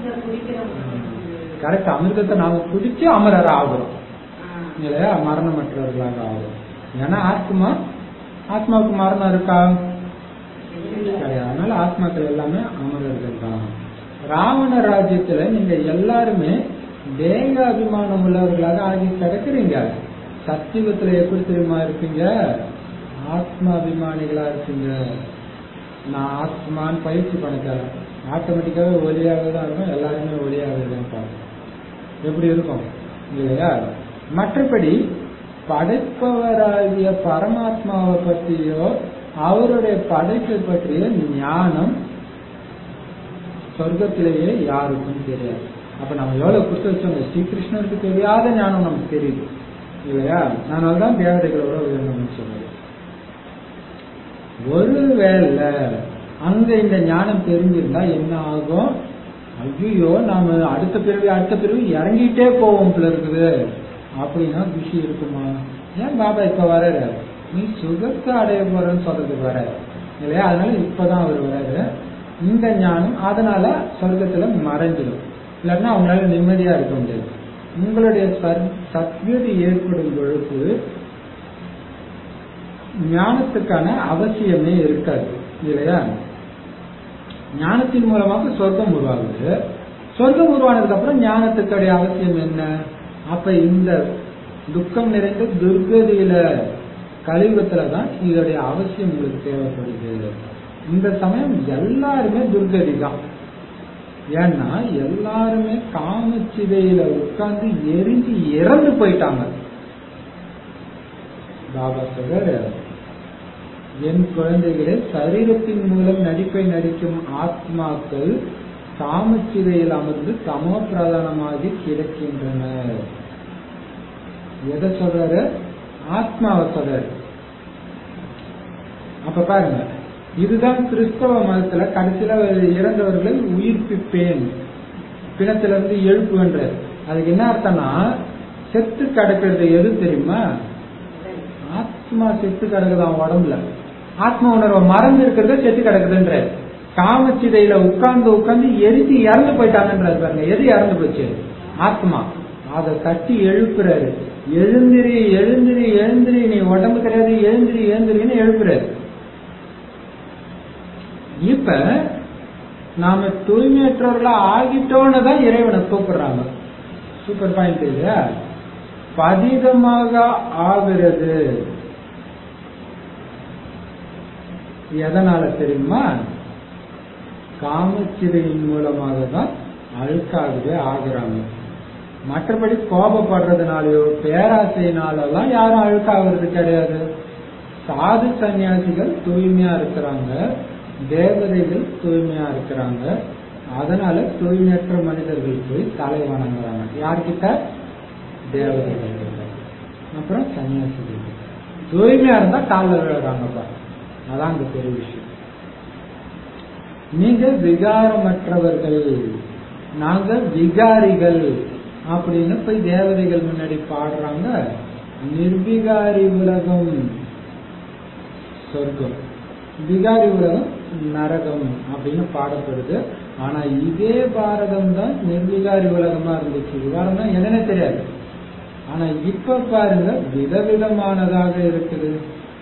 கரெக்ட் அமிர்தத்தை நாம குடிச்சு அமரர் ஆகுறோம் இல்லையா மரணமற்றவர்களாக ஆகும் ஏன்னா ஆத்மா ஆத்மாவுக்கு மரணம் இருக்கா கிடையாது அதனால ஆத்மாக்கள் எல்லாமே அமரர்கள் தான் ராவண ராஜ்யத்துல நீங்க எல்லாருமே தேக அபிமானம் உள்ளவர்களாக ஆகி கிடக்குறீங்க சத்தியுகத்துல எப்படி தெரியுமா இருப்பீங்க ஆத்மா அபிமானிகளா இருப்பீங்க நான் ஆத்மான்னு பயிற்சி பண்ணித்தரேன் ஆட்டோமேட்டிக்காவே ஒளியாகவே தான் இருக்கும் எல்லாருமே ஒளியாகவே தான் பார்ப்போம் எப்படி இருக்கும் இல்லையா மற்றபடி படைப்பவராகிய பரமாத்மாவை பற்றியோ அவருடைய படைப்பை பற்றிய ஞானம் சொர்க்கத்திலேயே யாருக்கும் தெரியாது அப்ப நம்ம எவ்வளவு கொடுத்து வச்சோம் ஸ்ரீகிருஷ்ணருக்கு தெரியாத ஞானம் நமக்கு தெரியுது இல்லையா அதனாலதான் தேவதைகளோட உயர்ந்தம்னு சொல்றது ஒருவேளை அங்க இந்த ஞானம் தெரிஞ்சிருந்தா என்ன ஆகும் ஐயோ நாம அடுத்த பிறவி அடுத்த பிறவி இறங்கிட்டே போவோம் போல இருக்குது அப்படின்னா குஷி இருக்குமா ஏன் பாபா இப்ப வர்றாரு நீ சுகத்தை அடைய போறன்னு சொல்றதுக்கு வர இல்லையா அதனால இப்பதான் அவர் வர்றாரு இந்த ஞானம் அதனால சொர்க்கத்துல மறைஞ்சிடும் இல்லைன்னா அவங்களால நிம்மதியா இருக்க முடியாது உங்களுடைய சத்கதி ஏற்படும் பொழுது ஞானத்துக்கான அவசியமே இருக்காது இல்லையா ஞானத்தின் மூலமாக சொர்க்கம் உருவாகுது சொர்க்கம் உருவானதுக்கு அப்புறம் ஞானத்துக்குடைய அவசியம் என்ன அப்ப இந்த துக்கம் நிறைந்த துர்கதியில கலியுகத்துல தான் இதோடைய அவசியம் உங்களுக்கு தேவைப்படுது இந்த சமயம் எல்லாருமே துர்கதி தான் ஏன்னா எல்லாருமே காமச்சிதையில உட்கார்ந்து எரிஞ்சு இறந்து போயிட்டாங்க பாபா சொல்றாரு என் குழந்தைகளே சரீரத்தின் மூலம் நடிப்பை நடிக்கும் ஆத்மாக்கள் காமச்சிதையில் அமர்ந்து தமோ பிரதானமாகி கிடக்கின்றனர் எதை சொல்றாரு ஆத்மாவை சொல்றாரு அப்ப பாருங்க இதுதான் கிறிஸ்தவ மதத்துல கடைசியில இறந்தவர்களை உயிர்ப்பிப்பேன் பிணத்திலிருந்து எழுப்புகின்ற அதுக்கு என்ன அர்த்தம்னா செத்து கிடக்கிறது எது தெரியுமா ஆத்மா செத்து கிடக்குதான் உடம்புல ஆத்ம உணர்வை மறந்து இருக்கிறத செத்து கிடக்குதுன்ற காமச்சிதையில உட்கார்ந்து உட்கார்ந்து எரிஞ்சு இறந்து போயிட்டாங்கன்றாரு பாருங்க எது இறந்து போச்சு ஆத்மா அதை தட்டி எழுப்புறாரு எழுந்திரி எழுந்திரி எழுந்திரி நீ உடம்பு கிடையாது எழுந்திரி எழுந்திரின்னு எழுப்புறாரு இப்ப நாம தூய்மையற்றவர்களா ஆகிட்டோன்னு தான் இறைவனை கூப்பிடுறாங்க சூப்பர் பாயிண்ட் இல்லையா பதிதமாக ஆகிறது எதனால தெரியுமா காமச்சிதையின் மூலமாக தான் அழுக்காகவே ஆகுறாங்க மற்றபடி கோபப்படுறதுனாலயோ பேராசையினாலெல்லாம் யாரும் அழுக்காகிறது கிடையாது சாது சன்னியாசிகள் தூய்மையா இருக்கிறாங்க தேவதைகள் தூய்மையா இருக்கிறாங்க அதனால தூய்மையற்ற மனிதர்கள் போய் தலை வணங்குறாங்க யார்கிட்ட தேவதைகள் கிட்ட அப்புறம் சன்னியாசிகள் கிட்ட தூய்மையா இருந்தா காலில் விழுறாங்கப்பா அதான் அந்த பெரிய விஷயம் நீங்க விகாரமற்றவர்கள் நாங்க விகாரிகள் அப்படின்னு போய் தேவதைகள் முன்னாடி பாடுறாங்க நிர்விகாரி உலகம் சொர்க்கம் விகாரி உலகம் நரகம் அப்படின்னு பாடப்படுது ஆனா இதே பாரதம் தான் நிர்விகாரி உலகமா இருந்துச்சு விகாரம் தான் எதுனே தெரியாது ஆனா இப்ப பாருங்க விதவிதமானதாக இருக்குது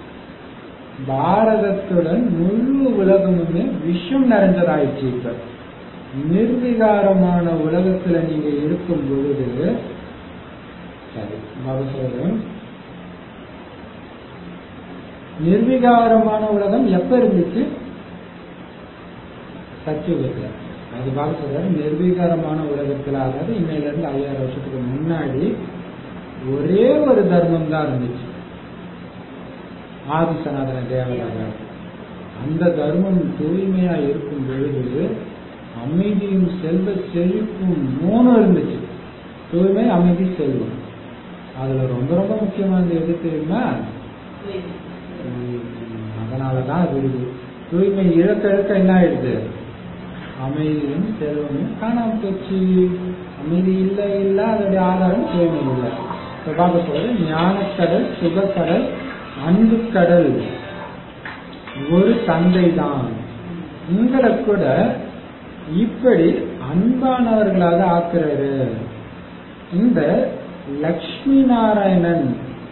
பாரதத்துடன் முழு உலகமுமே விஷம் நிறைஞ்சதாயிடுச்சு இப்ப நிர்விகாரமான உலகத்துல நீங்க இருக்கும் பொழுது சரி சொல்றேன் நிர்விகாரமான உலகம் எப்ப இருந்துச்சு சத்தியுகத்துல அது பாபா சொல்றாரு நிர்வீகாரமான உலகத்துல அதாவது இன்னையில இருந்து ஐயாயிரம் வருஷத்துக்கு முன்னாடி ஒரே ஒரு தர்மம் தான் இருந்துச்சு ஆதி சனாதன தேவதாக அந்த தர்மம் தூய்மையா இருக்கும் பொழுது அமைதியும் செல்வ செழிப்பும் மூணும் இருந்துச்சு தூய்மை அமைதி செல்வம் அதுல ரொம்ப ரொம்ப முக்கியமானது எது தெரியுமா அதனாலதான் அது இருக்கு தூய்மை இழக்க இழக்க என்ன ஆயிடுது அமைதியும் செல்வமும் காணாம போச்சு அமைதி இல்லை இல்லை அதோடைய ஆதாரம் தூய்மை இல்லை இப்ப பார்க்க போறது ஞானக்கடல் சுகக்கடல் அன்பு கடல் ஒரு தந்தை தான் உங்களை கூட இப்படி அன்பானவர்களாக ஆக்குறாரு இந்த லக்ஷ்மி நாராயணன்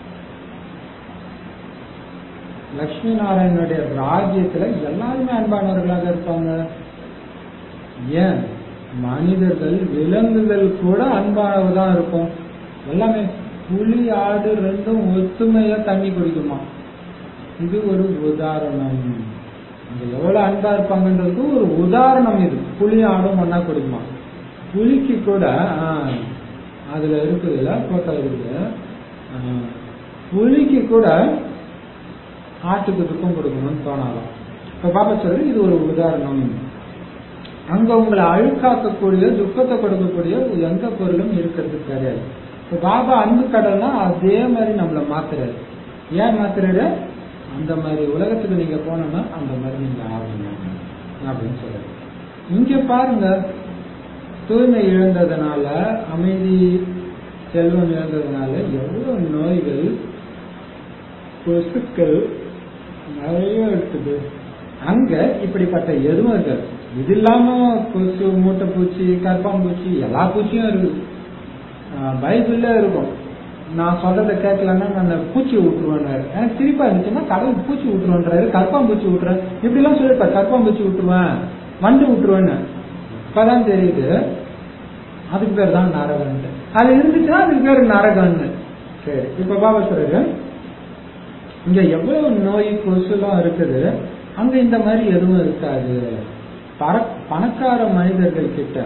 லக்ஷ்மி நாராயணனுடைய ராஜ்யத்துல எல்லாருமே அன்பானவர்களாக இருப்பாங்க ஏன் மனிதர்கள் விலங்குகள் கூட அன்பானவ தான் இருக்கும் எல்லாமே புலி ஆடு ரெண்டும் ஒத்துமையா தண்ணி குடிக்குமா இது ஒரு உதாரணம் அங்க எவ்வளவு அன்பா இருப்பாங்கன்றதுக்கு ஒரு உதாரணம் இது புலி ஆடும் ஒன்னா குடிக்குமா புலிக்கு கூட ஆஹ், அதுல இருக்குதுல்ல போட்டோ இருக்குது ஆஹ், புலிக்கு கூட ஆட்டுக்கு துக்கம் கொடுக்கணும்னு தோணாதான் இப்ப பாப்பா சொல்றது இது ஒரு உதாரணம் அங்க உங்களை அழுக்காக்கக்கூடிய துக்கத்தை கொடுக்கக்கூடிய எந்த பொருளும் இருக்கிறது கிடையாது இப்ப பாபா அன்பு கடல்னா அதே மாதிரி நம்மள மாத்துறாரு ஏன் மாத்துறாரு அந்த மாதிரி உலகத்துக்கு நீங்க போனோம்னா அந்த மாதிரி நீங்க ஆகணும் அப்படின்னு சொல்றாரு இங்க பாருங்க தூய்மை இழந்ததுனால அமைதி செல்வம் இழந்ததுனால எவ்வளவு நோய்கள் கொசுக்கள் நிறைய இருக்குது அங்க இப்படிப்பட்ட எருமைகள் இது இல்லாம கொசு மூட்டைப்பூச்சி கற்பாம்பூச்சி எல்லா பூச்சியும் இருக்குது ஆஹ் பைபிள்ல இருக்கும் நான் சொல்றத கேட்கலன்னா நான் பூச்சி விட்டுருவேன் எனக்கு சிரிப்பா இருந்துச்சுன்னா கடவுள் பூச்சி விட்டுருவேன்றாரு கற்பாம்பூச்சி விட்டுறேன் இப்படி எல்லாம் சொல்லிருப்பாரு கற்பாம்பூச்சி விட்டுருவேன் வண்டு விட்டுருவேன்னு இப்பதான் தெரியுது அதுக்கு பேர் தான் நரகம்னு அது இருந்துச்சுன்னா அதுக்கு பேர் நரகம்னு சரி இப்ப பாபா சொல்றாரு இங்க எவ்வளவு நோய் கொசுலாம் இருக்குது அங்க இந்த மாதிரி எதுவும் இருக்காது பர பணக்கார மனிதர்கள் கிட்ட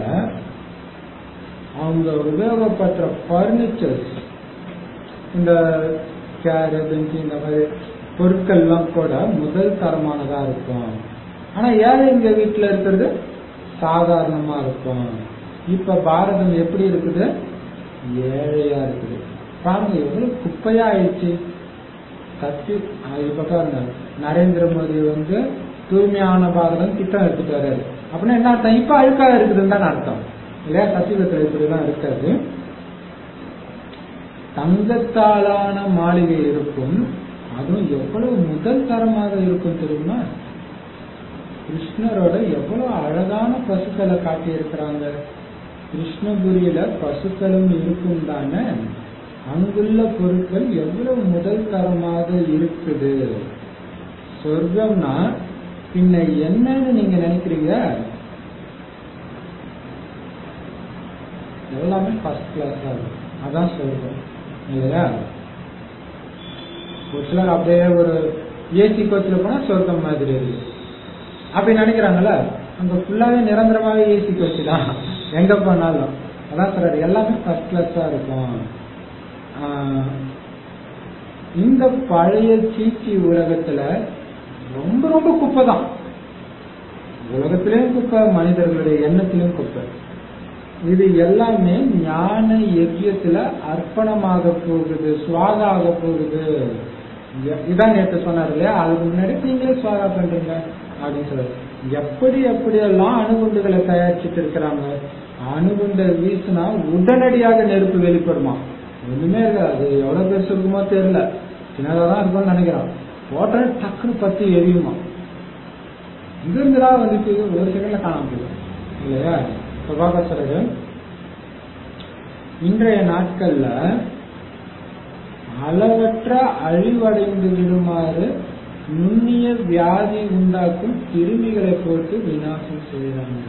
அவங்க உபயோகப்படுற பர்னிச்சர்ஸ் இந்த சேர் பெஞ்சு இந்த மாதிரி பொருட்கள்லாம் கூட முதல் தரமானதா இருக்கும் ஆனா ஏழைங்க வீட்டுல இருக்கிறது சாதாரணமா இருக்கும் இப்ப பாரதம் எப்படி இருக்குது ஏழையா இருக்குது பாருங்க எவ்வளவு குப்பையா ஆயிடுச்சு கத்தி ஆஹ் இப்ப பாருங்க நரேந்திர மோடி வந்து தூய்மையான பாரதம் திட்டம் எடுத்துட்டு வர்றாரு அப்படின்னா என்ன அர்த்தம் இப்ப அழுக்கா இருக்குதுன்னு தான் அர்த்தம் இல்லையா சத்தியத்துல இப்படிலாம் இருக்காது தங்கத்தாலான மாளிகை இருக்கும் அதுவும் எவ்வளவு முதல் தரமாக இருக்கும் தெரியுமா கிருஷ்ணரோட எவ்வளவு அழகான பசுக்களை காட்டி இருக்கிறாங்க கிருஷ்ணபுரியில பசுக்களும் இருக்கும் தானே அங்குள்ள பொருட்கள் எவ்வளவு முதல் தரமாக இருக்குது சொர்க்கம்னா பின்ன என்னன்னு நீங்க நினைக்கிறீங்க எல்லாமே ஃபர்ஸ்ட் கிளாஸா இருக்கும் அதான் சொர்க்கம் இல்லையா ஒரு சிலர் அப்படியே ஒரு ஏசி கோச்சில் போனா சொர்க்கம் மாதிரி இருக்கு அப்படி நினைக்கிறாங்கல்ல அங்க ஃபுல்லாவே நிரந்தரமாவே ஏசி கோச்சு தான் எங்க போனாலும் அதான் சொல்றாரு எல்லாமே ஃபர்ஸ்ட் கிளாஸா இருக்கும் ஆஹ் இந்த பழைய சீச்சி உலகத்துல ரொம்ப ரொம்ப குப்பை தான் உலகத்திலயும் குப்பை மனிதர்களுடைய எண்ணத்திலும் குப்பை இது எல்லாமே ஞான யஜ்யத்துல அர்ப்பணமாக போகுது சுவாகா ஆக போகுது இ- இதான் நேற்று சொன்னார் இல்லையா அதுக்கு முன்னாடி நீங்களே சுவாகா பண்றீங்க அப்படின்னு சொல்றாரு எப்படி எப்படியெல்லாம் அணுகுண்டுகளை தயாரிச்சுட்டு இருக்கிறாங்க அணுகுண்டை வீசினா உடனடியாக நெருப்பு வெளிப்படுமா ஒண்ணுமே இருக்காது அது எவ்வளவு பெருசு இருக்குமோ தெரியல சின்னதா தான் இருக்கும்னு நினைக்கிறான் போட்ட டக்குன்னு பத்தி எரியுமா இங்க இருந்துடா வந்துட்டு ஒரு செகண்ட்ல காணாம போயிடும் இல்லையா இப்ப பாப்பா சொல்றது இன்றைய நாட்கள்ல அளவற்ற அழிவடைந்து விடுமாறு நுண்ணிய வியாதி உண்டாக்கும் கிருமிகளை போட்டு விநாசம் செய்யறாங்க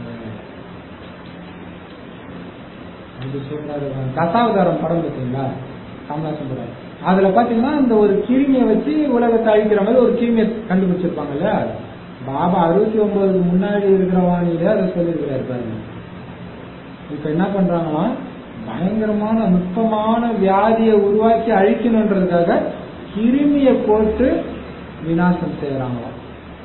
அது சொல்றாரு தசாவதாரம் படம் பார்த்தீங்களா கமலாசன் படம் அதுல பாத்தீங்கன்னா இந்த ஒரு கிருமியை வச்சு உலகத்தை அழிக்கிற மாதிரி ஒரு கிருமியை கண்டுபிடிச்சிருப்பாங்கல்ல பாபா அறுபத்தி ஒன்பதுக்கு முன்னாடி இருக்கிற வாணியில அதை சொல்லியிருக்கிறாரு பாருங்க இப்ப என்ன பண்றாங்களாம் பயங்கரமான நுட்பமான வியாதியை உருவாக்கி அழிக்கணுன்றதுக்காக கிருமியை போட்டு விநாசம் செய்யறாங்களாம்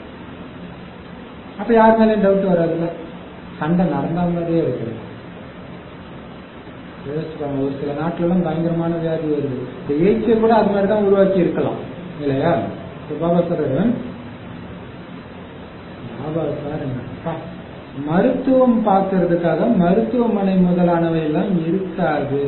அப்ப யார் மேலேயும் டவுட் வராதுல்ல சண்டை நடந்த மாதிரியே இருக்குது யோசிச்சுப்பாங்க ஒரு சில நாட்டுல எல்லாம் பயங்கரமான வியாதி வருது இந்த எய்ட்ஸை கூட அது மாதிரி தான் உருவாக்கி இருக்கலாம் இல்லையா இப்ப பாபா சொல்றாரு பாபா பாருங்க அப்பா, மருத்துவம் பார்க்கறதுக்காக மருத்துவமனை முதலானவை எல்லாம் இருக்காது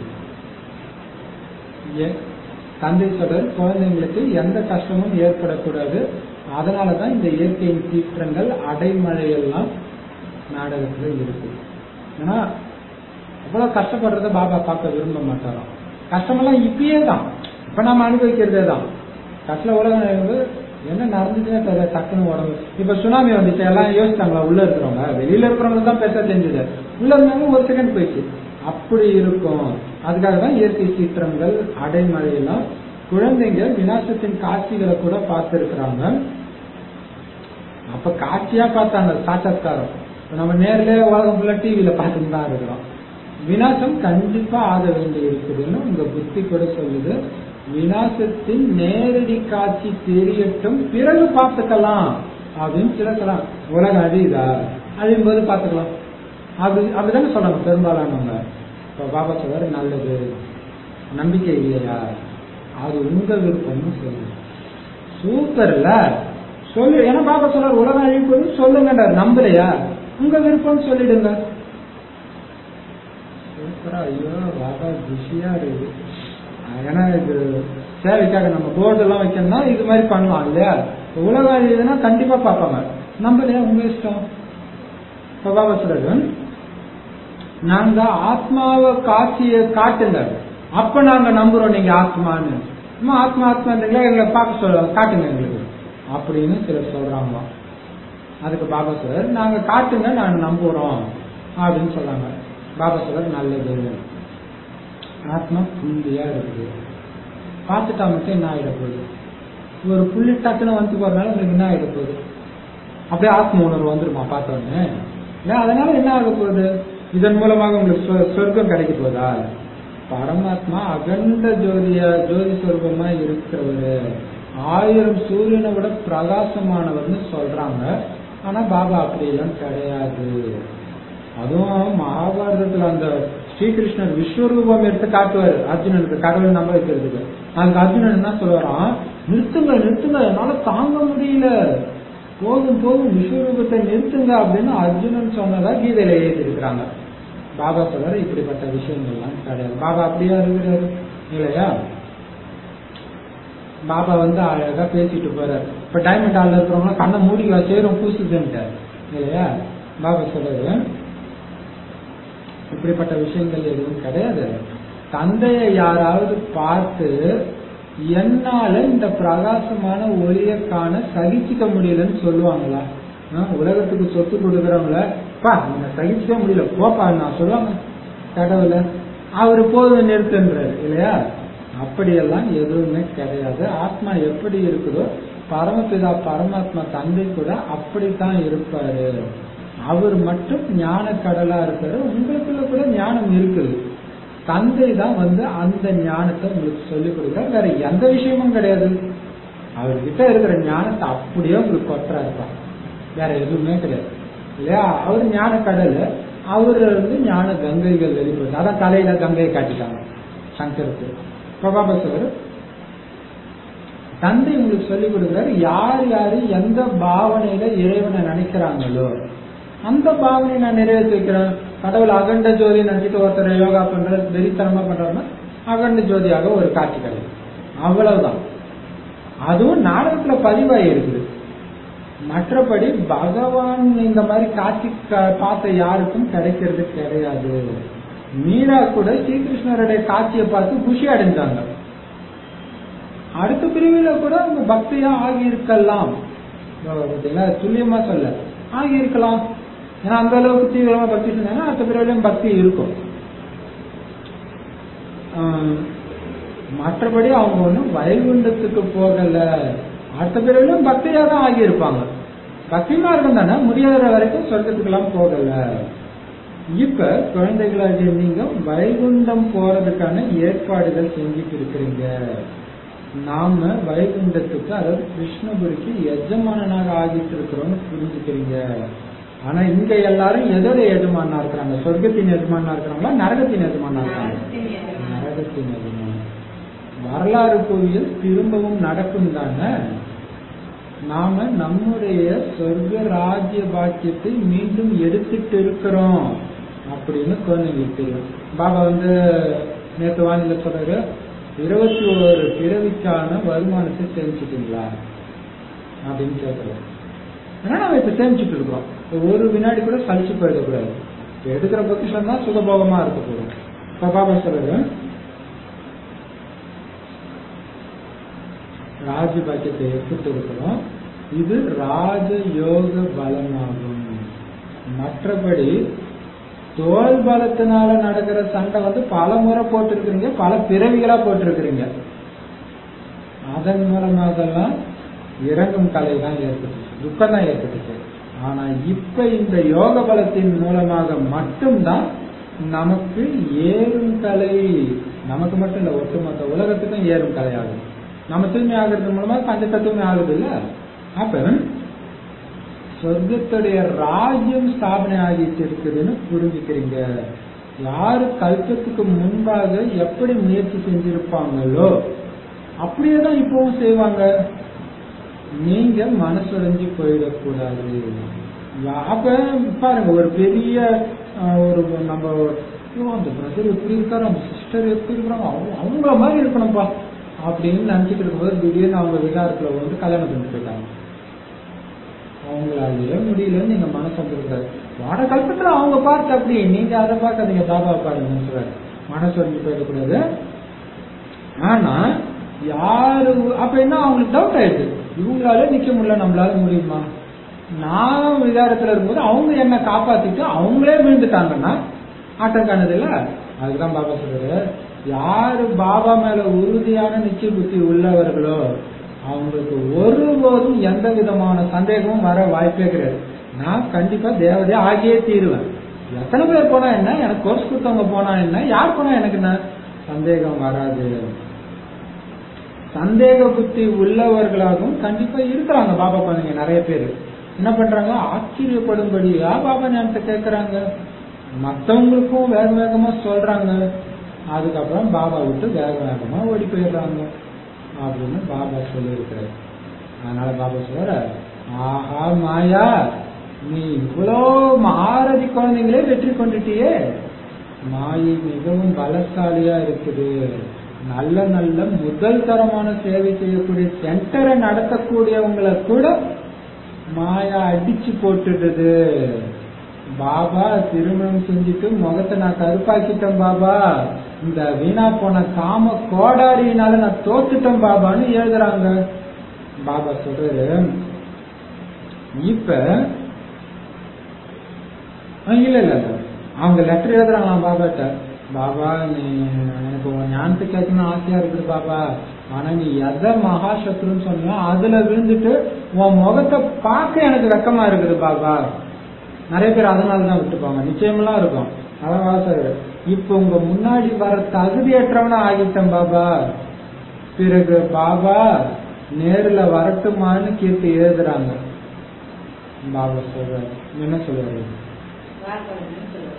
ஏ- தந்தை சொல்றாரு குழந்தைங்களுக்கு எந்த கஷ்டமும் ஏற்படக்கூடாது அதனாலதான் இந்த இயற்கையின் சீற்றங்கள் அடைமழை எல்லாம் நாடகத்துல இருக்கு ஏன்னா அவ்வளவு கஷ்டப்படுறத பாபா பார்க்க விரும்ப மாட்டாராம் கஷ்டமெல்லாம் இப்பயே தான் இப்ப நாம அனுபவிக்கிறதே தான் கஷ்ட உலகம் வந்து என்ன நடந்துச்சுன்னே தெரியல டக்குன்னு உடம்பு இப்ப சுனாமி வந்துச்சு எல்லாம் யோசிச்சாங்களா உள்ள இருக்கிறவங்க வெளியில இருக்கிறவங்க தான் பேச தெரிஞ்சது உள்ள இருந்தவங்க ஒரு செகண்ட் போயிடுச்சு அப்படி இருக்கும் அதுக்காக தான் இயற்கை சீற்றங்கள் அடைமழை எல்லாம் குழந்தைங்க விநாசத்தின் காட்சிகளை கூட பார்த்திருக்கிறாங்க அப்ப காட்சியா பார்த்தாங்க சாட்சாத்காரம் இப்ப நம்ம நேர்ல உலகம் ஃபுல்லா டிவியில பார்த்துட்டு தான் இருக்கிறோம் விநாசம் கண்டிப்பா ஆக வேண்டி இருக்குதுன்னு உங்க புத்தி கூட சொல்லுது விநாசத்தின் நேரடி காட்சி தெரியட்டும் பிறகு பார்த்துக்கலாம் அப்படின்னு சில சொல்லலாம் உலகம் அழியுதா அழியும் போது பார்த்துக்கலாம் அப்படி அப்படிதானே சொல்றாங்க பெரும்பாலானவங்க இப்போ பாபா சொல்றாரு நல்லது நம்பிக்கை இல்லையா அது உங்க விருப்பம்னு சொல்லு சூப்பர்ல சொல்லு ஏன்னா பாபா சொல்றாரு உலகம் அழியும் போது சொல்லுங்கன்றார் நம்பலையா உங்க விருப்பம்னு சொல்லிடுங்க சூப்பரா ஐயோ பாபா பிஸியா இருக்கு ஏன்னா இது சேவைக்காக நம்ம போர்டு எல்லாம் வைக்கணும்னா இது மாதிரி பண்ணலாம் இல்லையா உலகம் அழியுதுன்னா கண்டிப்பா பார்ப்பாங்க நம்பலையா உங்க இஷ்டம் இப்ப பாபா சொல்றாரு நாங்க ஆத்மாவை காட்சிய காட்டுங்க அப்ப நாங்க நம்புறோம் நீங்க ஆத்மான்னு அம்மா ஆத்மா ஆத்மான்றீங்களா எங்களை பார்க்க சொல்ல காட்டுங்க எங்களுக்கு அப்படின்னு சிலர் சொல்றாங்களாம் அதுக்கு பாபா சொல்றாரு நாங்க காட்டுங்க நாங்க நம்புறோம் அப்படின்னு சொல்றாங்க பாபா சொல்றாரு நல்லது ஆத்மா புள்ளியா இருக்குது பார்த்துட்டா மட்டும் என்ன ஆயிட போகுது ஒரு புள்ளி டக்குன்னு வந்து போறதுனால உங்களுக்கு என்ன ஆயிட போகுது அப்படியே ஆத்ம உணர்வு வந்துருமா பார்த்தோன்னே இல்ல அதனால என்ன ஆக போகுது இதன் மூலமாக உங்களுக்கு சொ- சொர்க்கம் கிடைக்க போதா பரமாத்மா அகண்ட ஜோதிய ஜோதி சொர்க்கமா இருக்கிறவரு ஆயிரம் சூரியனை விட பிரகாசமானவர்னு சொல்றாங்க ஆனா பாபா அப்படியெல்லாம் கிடையாது அதுவும் மகாபாரதத்துல அந்த ஸ்ரீகிருஷ்ணர் விஸ்வரூபம் எடுத்து காட்டுவாரு அர்ஜுனனுக்கு கடவுள் நம்ப வைக்கிறதுக்கு அதுக்கு அர்ஜுனன் என்ன சொல்லுவாராம் நிறுத்துங்க நிறுத்துங்க என்னால தாங்க முடியல போதும் போதும் விஸ்வரூபத்தை நிறுத்துங்க அப்படின்னு அர்ஜுனன் சொன்னதா கீதையில எழுதியிருக்கிறாங்க பாபா சொல்றாரு இப்படிப்பட்ட விஷயங்கள்லாம் கிடையாது பாபா அப்படியா இருக்கிறாரு இல்லையா பாபா வந்து அழகா பேசிட்டு போறாரு இப்ப டைமண்ட் ஹால்ல இருக்கிறவங்க கண்ணை மூடிக்கா சேரும் பூசுதுன்ட்டு இல்லையா பாபா சொல்றாரு இப்படிப்பட்ட விஷயங்கள் எதுவும் கிடையாது தந்தையை யாராவது பார்த்து என்னால இந்த பிரகாசமான ஒளியை காண சகிச்சுக்க முடியலன்னு சொல்லுவாங்களா ஆ, உலகத்துக்கு சொத்து கொடுக்குறவங்கள பா என்ன சகிச்சுக்க முடியல போப்பா நான் சொல்லுவாங்க கடவுள அவரு போதும் நிறுத்துன்றாரு இல்லையா அப்படியெல்லாம் எதுவுமே கிடையாது ஆத்மா எப்படி இருக்குதோ பரமபிதா பரமாத்மா தந்தை கூட அப்படித்தான் இருப்பாரு அவர் மட்டும் ஞான கடலா இருக்காரு உங்களுக்குள்ள கூட ஞானம் இருக்குது தந்தை தான் வந்து அந்த ஞானத்தை உங்களுக்கு சொல்லிக் கொடுக்குறாரு வேற எந்த விஷயமும் கிடையாது அவர்கிட்ட இருக்கிற ஞானத்தை அப்படியே உங்களுக்கு கொட்டுறாருப்பா வேற எதுவுமே கிடையாது இல்லையா அவர் ஞான கடல் அவர் வந்து ஞான கங்கைகள் வெளிப்படுது அதான் தலையில கங்கையை காட்டிட்டாங்க சங்கருக்கு பிரபாபா சார் தந்தை உங்களுக்கு சொல்லிக் கொடுக்குறாரு யார் யாரு எந்த பாவனையில இறைவனை நினைக்கிறாங்களோ அந்த பாவனையை நான் நிறைவேற்றி வைக்கிறேன் கடவுள் அகண்ட ஜோதி நினைச்சிட்டு ஒருத்தர் யோகா பண்றது வெறித்தனமா பண்றாருன்னா அகண்ட ஜோதியாக ஒரு காட்சி கிடைக்கும் அவ்வளவுதான் அதுவும் நாடகத்துல பதிவாகி இருக்குது மற்றபடி பகவான் இந்த மாதிரி காட்சி க- பார்த்த யாருக்கும் கிடைக்கிறது கிடையாது மீரா கூட ஸ்ரீகிருஷ்ணருடைய காட்சியை பார்த்து குஷி அடைஞ்சாங்க அடுத்த பிரிவில கூட அவங்க பக்தியா ஆகி இருக்கலாம் பார்த்தீங்களா துல்லியமா சொல்ல ஆகி இருக்கலாம் ஏன்னா அந்த அளவுக்கு தீவிரமா பக்தி செஞ்சாங்கன்னா அடுத்த பிரிவிலையும் பக்தி இருக்கும் ஆஹ் மற்றபடி அவங்க ஒன்றும் வைகுண்டத்துக்கு போகல அடுத்த பிறவிலும் பக்தியா தான் ஆகியிருப்பாங்க பக்தி மார்க்கம் தானே முடியாத வரைக்கும் சொர்க்கத்துக்கெல்லாம் போகல இப்ப குழந்தைகளாகிய நீங்க வைகுண்டம் போறதுக்கான ஏற்பாடுகள் செஞ்சுட்டு இருக்கிறீங்க நாம வைகுண்டத்துக்கு அதாவது கிருஷ்ணபுரிக்கு எஜமானனாக ஆகிட்டு இருக்கிறோம்னு புரிஞ்சுக்கிறீங்க ஆனா இங்க எல்லாரும் எதோட எஜமானா இருக்கிறாங்க சொர்க்கத்தின் எஜமானா இருக்கிறாங்களா நரகத்தின் எஜமானா இருக்காங்க நரகத்தின் எஜமான் வரலாறு கோவில் திரும்பவும் நடக்கும் தானே நாம நம்முடைய சொர்க்க ராஜ்ய பாக்கியத்தை மீண்டும் எடுத்துட்டு இருக்கிறோம் அப்படின்னு குழந்தைங்களுக்கு தெரியும் பாபா வந்து நேற்று வானிலை சொல்றாரு இருபத்தி ஒரு பிறவிக்கான வருமானத்தை சேமிச்சிட்டீங்களா அப்படின்னு கேட்கலாம் ஏன்னா நம்ம இப்ப சேமிச்சுட்டு இருக்கிறோம் ஒரு வினாடி கூட சலிச்சு போயிடக்கூடாது இப்ப எடுக்கிற பொசிஷன் தான் சுகபோகமா இருக்க போறோம் இப்ப பாபா சொல்றாரு ராஜ பாக்கியத்தை எடுத்துட்டு இருக்கிறோம் இது ராஜ யோக பலமாகும் மற்றபடி தோல் பலத்தினால நடக்கிற சண்டை வந்து பல முறை போட்டிருக்கிறீங்க பல பிறவிகளா போட்டிருக்கிறீங்க அதன் மூலமாகலாம் இறங்கும் கலை தான் ஏற்பட்டுச்சு துக்கம் தான் ஏற்பட்டுச்சு ஆனா இப்ப இந்த யோக பலத்தின் மூலமாக மட்டும்தான் நமக்கு ஏறும் கலை நமக்கு மட்டும் இல்ல ஒட்டுமொத்த உலகத்துக்கும் ஏறும் கலை ஆகும் நம்ம தூய்மை ஆகிறது மூலமா பஞ்ச தத்துவமே ஆகுது இல்ல அப்ப சொர்க்கத்துடைய ராஜ்யம் ஸ்தாபனை ஆகிட்டு இருக்குதுன்னு புரிஞ்சுக்கிறீங்க யாரு கல்பத்துக்கு முன்பாக எப்படி முயற்சி செஞ்சிருப்பாங்களோ அப்படியே தான் இப்பவும் செய்வாங்க நீங்க மனசுடைஞ்சு போயிடக்கூடாது யா- அப்ப பாருங்க ஒரு பெரிய அஹ், ஒரு நம்ம ஐயோ, அந்த பிரதர் எப்படி இருக்காரு அந்த சிஸ்டர் எப்படி இருக்காங்க அவங்க அவங்கள மாதிரி இருக்கணும்ப்பா அப்படின்னு நினைச்சிட்டு இருக்கும்போது திடீர்னு அவங்க விகாரத்துல வந்து கல்யாணம் பண்ணிட்டு போயிட்டாங்க அவங்களாலேயே முடியலன்னு நீங்க மனசு வந்துருக்காரு வாட கல்பத்துல அவங்க பார்த்து அப்படி நீங்க அதை பார்க்காதீங்க பாபா பாருங்கன்னு சொல்றாரு மனசு வந்து போயிடக்கூடாது ஆனா யாரு அப்ப என்ன அவங்களுக்கு டவுட் ஆயிடுது இவங்களால நிக்க முடியல நம்மளால முடியுமா நான் விகாரத்துல இருக்கும்போது அவங்க என்ன காப்பாத்திட்டு அவங்களே விழுந்துட்டாங்கன்னா ஆட்டம் காணது இல்ல அதுதான் பாபா சொல்றாரு யாரு பாபா மேல உறுதியான நிச்சய புத்தி உள்ளவர்களோ அவங்களுக்கு ஒருபோதும் எந்த விதமான சந்தேகமும் வர வாய்ப்பே கிடையாது நான் கண்டிப்பா தேவதையா ஆகியே தீருவேன் எத்தனை பேர் போனா என்ன எனக்கு கோர்ஸ் கொடுத்தவங்க போனா என்ன யார் போனா எனக்கு என்ன சந்தேகம் வராது சந்தேக புத்தி உள்ளவர்களாகவும் கண்டிப்பா இருக்கிறாங்க பாபா குழந்தைங்க நிறைய பேர் என்ன பண்றாங்க ஆச்சரியப்படும்படியா பாபா ஞானத்தை கேட்கறாங்க மத்தவங்களுக்கும் வேக வேகமா சொல்றாங்க அதுக்கப்புறம் பாபா விட்டு வேக வேகமா ஓடி போயிடுறாங்க அப்படின்னு பாபா சொல்லியிருக்கிறார் அதனால பாபா சொல்ற ஆஹா மாயா நீ இவ்வளோ மாரதி குழந்தைங்களே வெற்றி கொண்டுட்டியே மாயை மிகவும் பலசாலியா இருக்குது நல்ல நல்ல முதல் தரமான சேவை செய்யக்கூடிய சென்டரை நடத்தக்கூடியவங்களை கூட மாயா அடிச்சு போட்டுடுது பாபா திருமணம் செஞ்சுட்டு முகத்தை நான் கருப்பாக்கிட்டேன் பாபா இந்த வீணா போன காம கோடாரியினால நான் தோத்துட்டேன் பாபான்னு எழுதுறாங்க பாபா சொல்றாரு இப்ப ஆ, இல்ல இல்ல இல்ல அவங்க லெட்டர் எழுதுறாங்களாம் பாபாட்ட பாபா நீ எனக்கு உன் ஞானத்தை கேட்கணும்னு ஆசையா இருக்குது பாபா ஆனா நீ எதை மகாசத்ருன்னு சொன்னியோ அதுல விழுந்துட்டு உன் முகத்தை பார்க்க எனக்கு வெக்கமா இருக்குது பாபா நிறைய பேர் அதனால தான் விட்டுப்பாங்க நிச்சயமெல்லாம் இருக்கும் அதான் வாசர் இப்ப உங்க முன்னாடி வர தகுதியற்றவனா ஆகிட்டேன் பாபா பிறகு பாபா நேர்ல வரட்டுமான்னு கேட்டு எழுதுறாங்க பாபா சொல்றாரு என்ன சொல்றாரு வார்த்தைன்னு சொல்லுவாங்க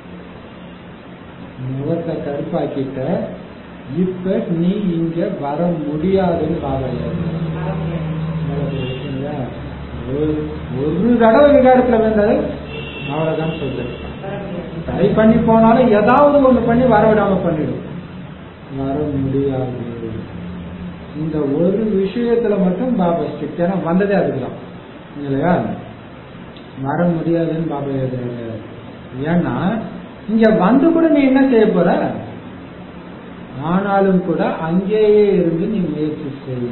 முகத்தை கருப்பாக்கிட்ட இப்ப நீ இங்க வர முடியாதுன்னு பாபா எழுதுறாரு. வர முடியாது சரிங்களா? ஒரு- ஒரு தடவை விகாரத்துல வந்தாரு அவ்வளவுதான் சொல்றேன் வர முடியாது ட்ரை பண்ணி போனாலும் ஏதாவது ஒண்ணு பண்ணி வர விடாம பண்ணிடும் வர முடியாது இந்த ஒரு விஷயத்துல மட்டும் பாபா ஸ்ட்ரிக்ட் ஏன்னா வந்ததே அதுக்குதான் இல்லையா வர முடியாதுன்னு பாபா எழுதுறாரு ஏன்னா இங்க வந்து கூட நீ என்ன செய்ய போற ஆனாலும் கூட அங்கேயே இருந்து நீ முயற்சி செய்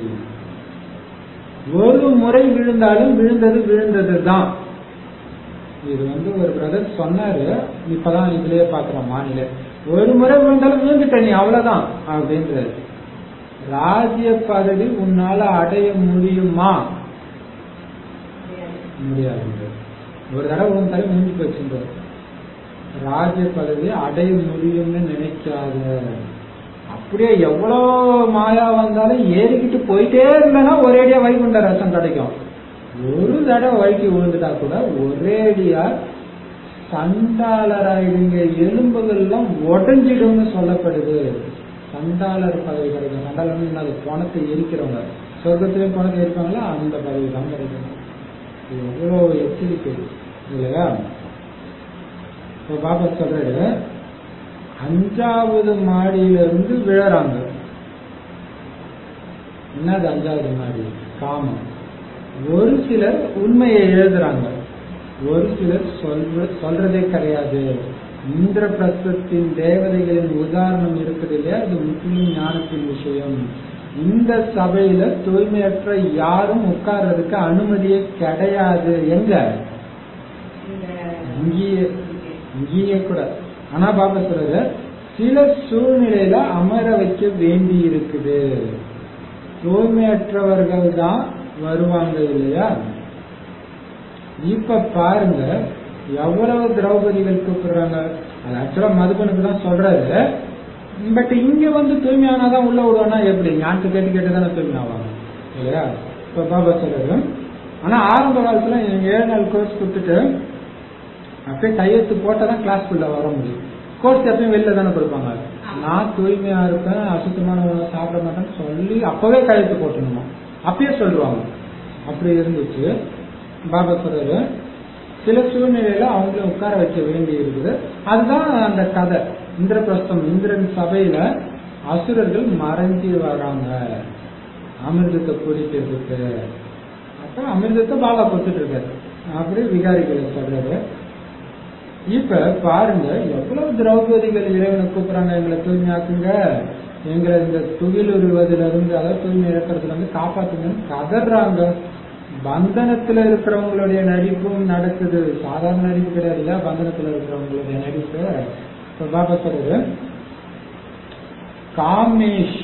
ஒரு முறை விழுந்தாலும் விழுந்தது விழுந்தது தான் இது வந்து ஒரு பிரதர் சொன்னாரு இப்பதான் இதுலயே பாக்குறோம் மாநில ஒரு முறை விழுந்தாலும் விழுந்துட்ட நீ அவ்வளவுதான் அப்படின்றது ராஜ்ய பதவி உன்னால அடைய முடியுமா முடியாது முடியாது ஒரு தடவை உன் தலை முடிஞ்சு போச்சுன்றார் ராஜ்ய பதவி அடைய முடியும்னு நினைக்காத அப்படியே எவ்வளோ மாயா வந்தாலும் ஏறிக்கிட்டு போயிட்டே இருந்தேன்னா ஒரேடியா வைகுண்ட ரசம் கிடைக்கும் ஒரு தடவை வழுக்கி விழுந்துட்டா கூட ஒரேடியா சண்டாளராயிடுங்க எலும்புகள்லாம் உடஞ்சிடும்னு சொல்லப்படுது சண்டாளர் பதவி கிடைக்கும் சண்டாளர்னு என்னது பணத்தை எரிக்கிறவங்க சொர்க்கத்திலையும் பணத்தை எரிப்பாங்களா அந்த பதவி தான் கிடைக்கும் இது எவ்வளோ எச்சரிக்கை இல்லையா இப்போ பாபா சொல்றாரு அஞ்சாவது மாடியில இருந்து விழறாங்க என்னது அஞ்சாவது மாடி காமம் ஒரு சிலர் உண்மையை எழுதுறாங்க ஒரு சிலர் சொல்ற சொல்றதே கிடையாது இந்திரபிரஸ்தத்தின் தேவதைகளின் உதாரணம் இருக்குது இல்லையா அது முற்றிலும் ஞானத்தின் விஷயம் இந்த சபையில தூய்மையற்ற யாரும் உட்கார்றதுக்கு அனுமதியே கிடையாது எங்க இந்த இங்கேயே இங்கேயே கூட ஆனா பாபா சொல்றது சில சூழ்நிலையில அமர வைக்க வேண்டி இருக்குது தூய்மையற்றவர்கள் தான் வருவாங்க இல்லையா இப்ப பாருங்க எவ்வளவு திரௌபதிகள் கூப்பிடுறாங்க அது ஆக்சுவலா மதுபனுக்கு தான் சொல்றாரு பட் இங்க வந்து தூய்மையானாதான் உள்ள விடுவானா எப்படி ஞானத்தை கேட்டு கேட்டு தானே தூய்மை ஆவாங்க இல்லையா இப்ப பாபா சொல்றாரு ஆனா ஆரம்ப காலத்துல எனக்கு ஏழு நாள் கோர்ஸ் கொடுத்துட்டு அப்படியே கையெழுத்து போட்டாதான் கிளாஸ்க்குள்ள வர முடியும் கோர்ஸ் எப்பயும் வெளில தானே கொடுப்பாங்க நான் தூய்மையா இருப்பேன் அசுத்தமான உணவை சாப்பிட மாட்டேன்னு சொல்லி அப்பவே கையெழுத்து போட்டணுமா அப்பயே சொல்லுவாங்க அப்படி இருந்துச்சு பாபா சொல்றாரு சில சூழ்நிலையில அவங்கள உட்கார வைக்க வேண்டி இருக்குது அதுதான் அந்த கதை இந்திரபிரஸ்தம் இந்திரன் சபையில அசுரர்கள் மறைஞ்சு வராங்க அமிர்தத்தை குடிக்கிறதுக்கு அப்ப அமிர்தத்தை பாபா கொடுத்துட்டு இருக்காரு அப்படி விகாரிகளை சொல்றாரு இப்ப பாருங்க எவ்வளவு திரௌபதிகள் இறைவனை கூப்பிடுறாங்க எங்களை தூய்மையாக்குங்க எங்களை இந்த துகில் உருவதிலிருந்து இருந்து அதாவது தூய்மை இழக்கிறதுல இருந்து காப்பாத்துங்கன்னு கதறாங்க பந்தனத்துல இருக்கிறவங்களுடைய நடிப்பும் நடக்குது சாதாரண நடிப்பு கிடையாது இல்ல பந்தனத்துல இருக்கிறவங்களுடைய நடிப்பு இப்ப பாபா சொல்றது காமேஷ்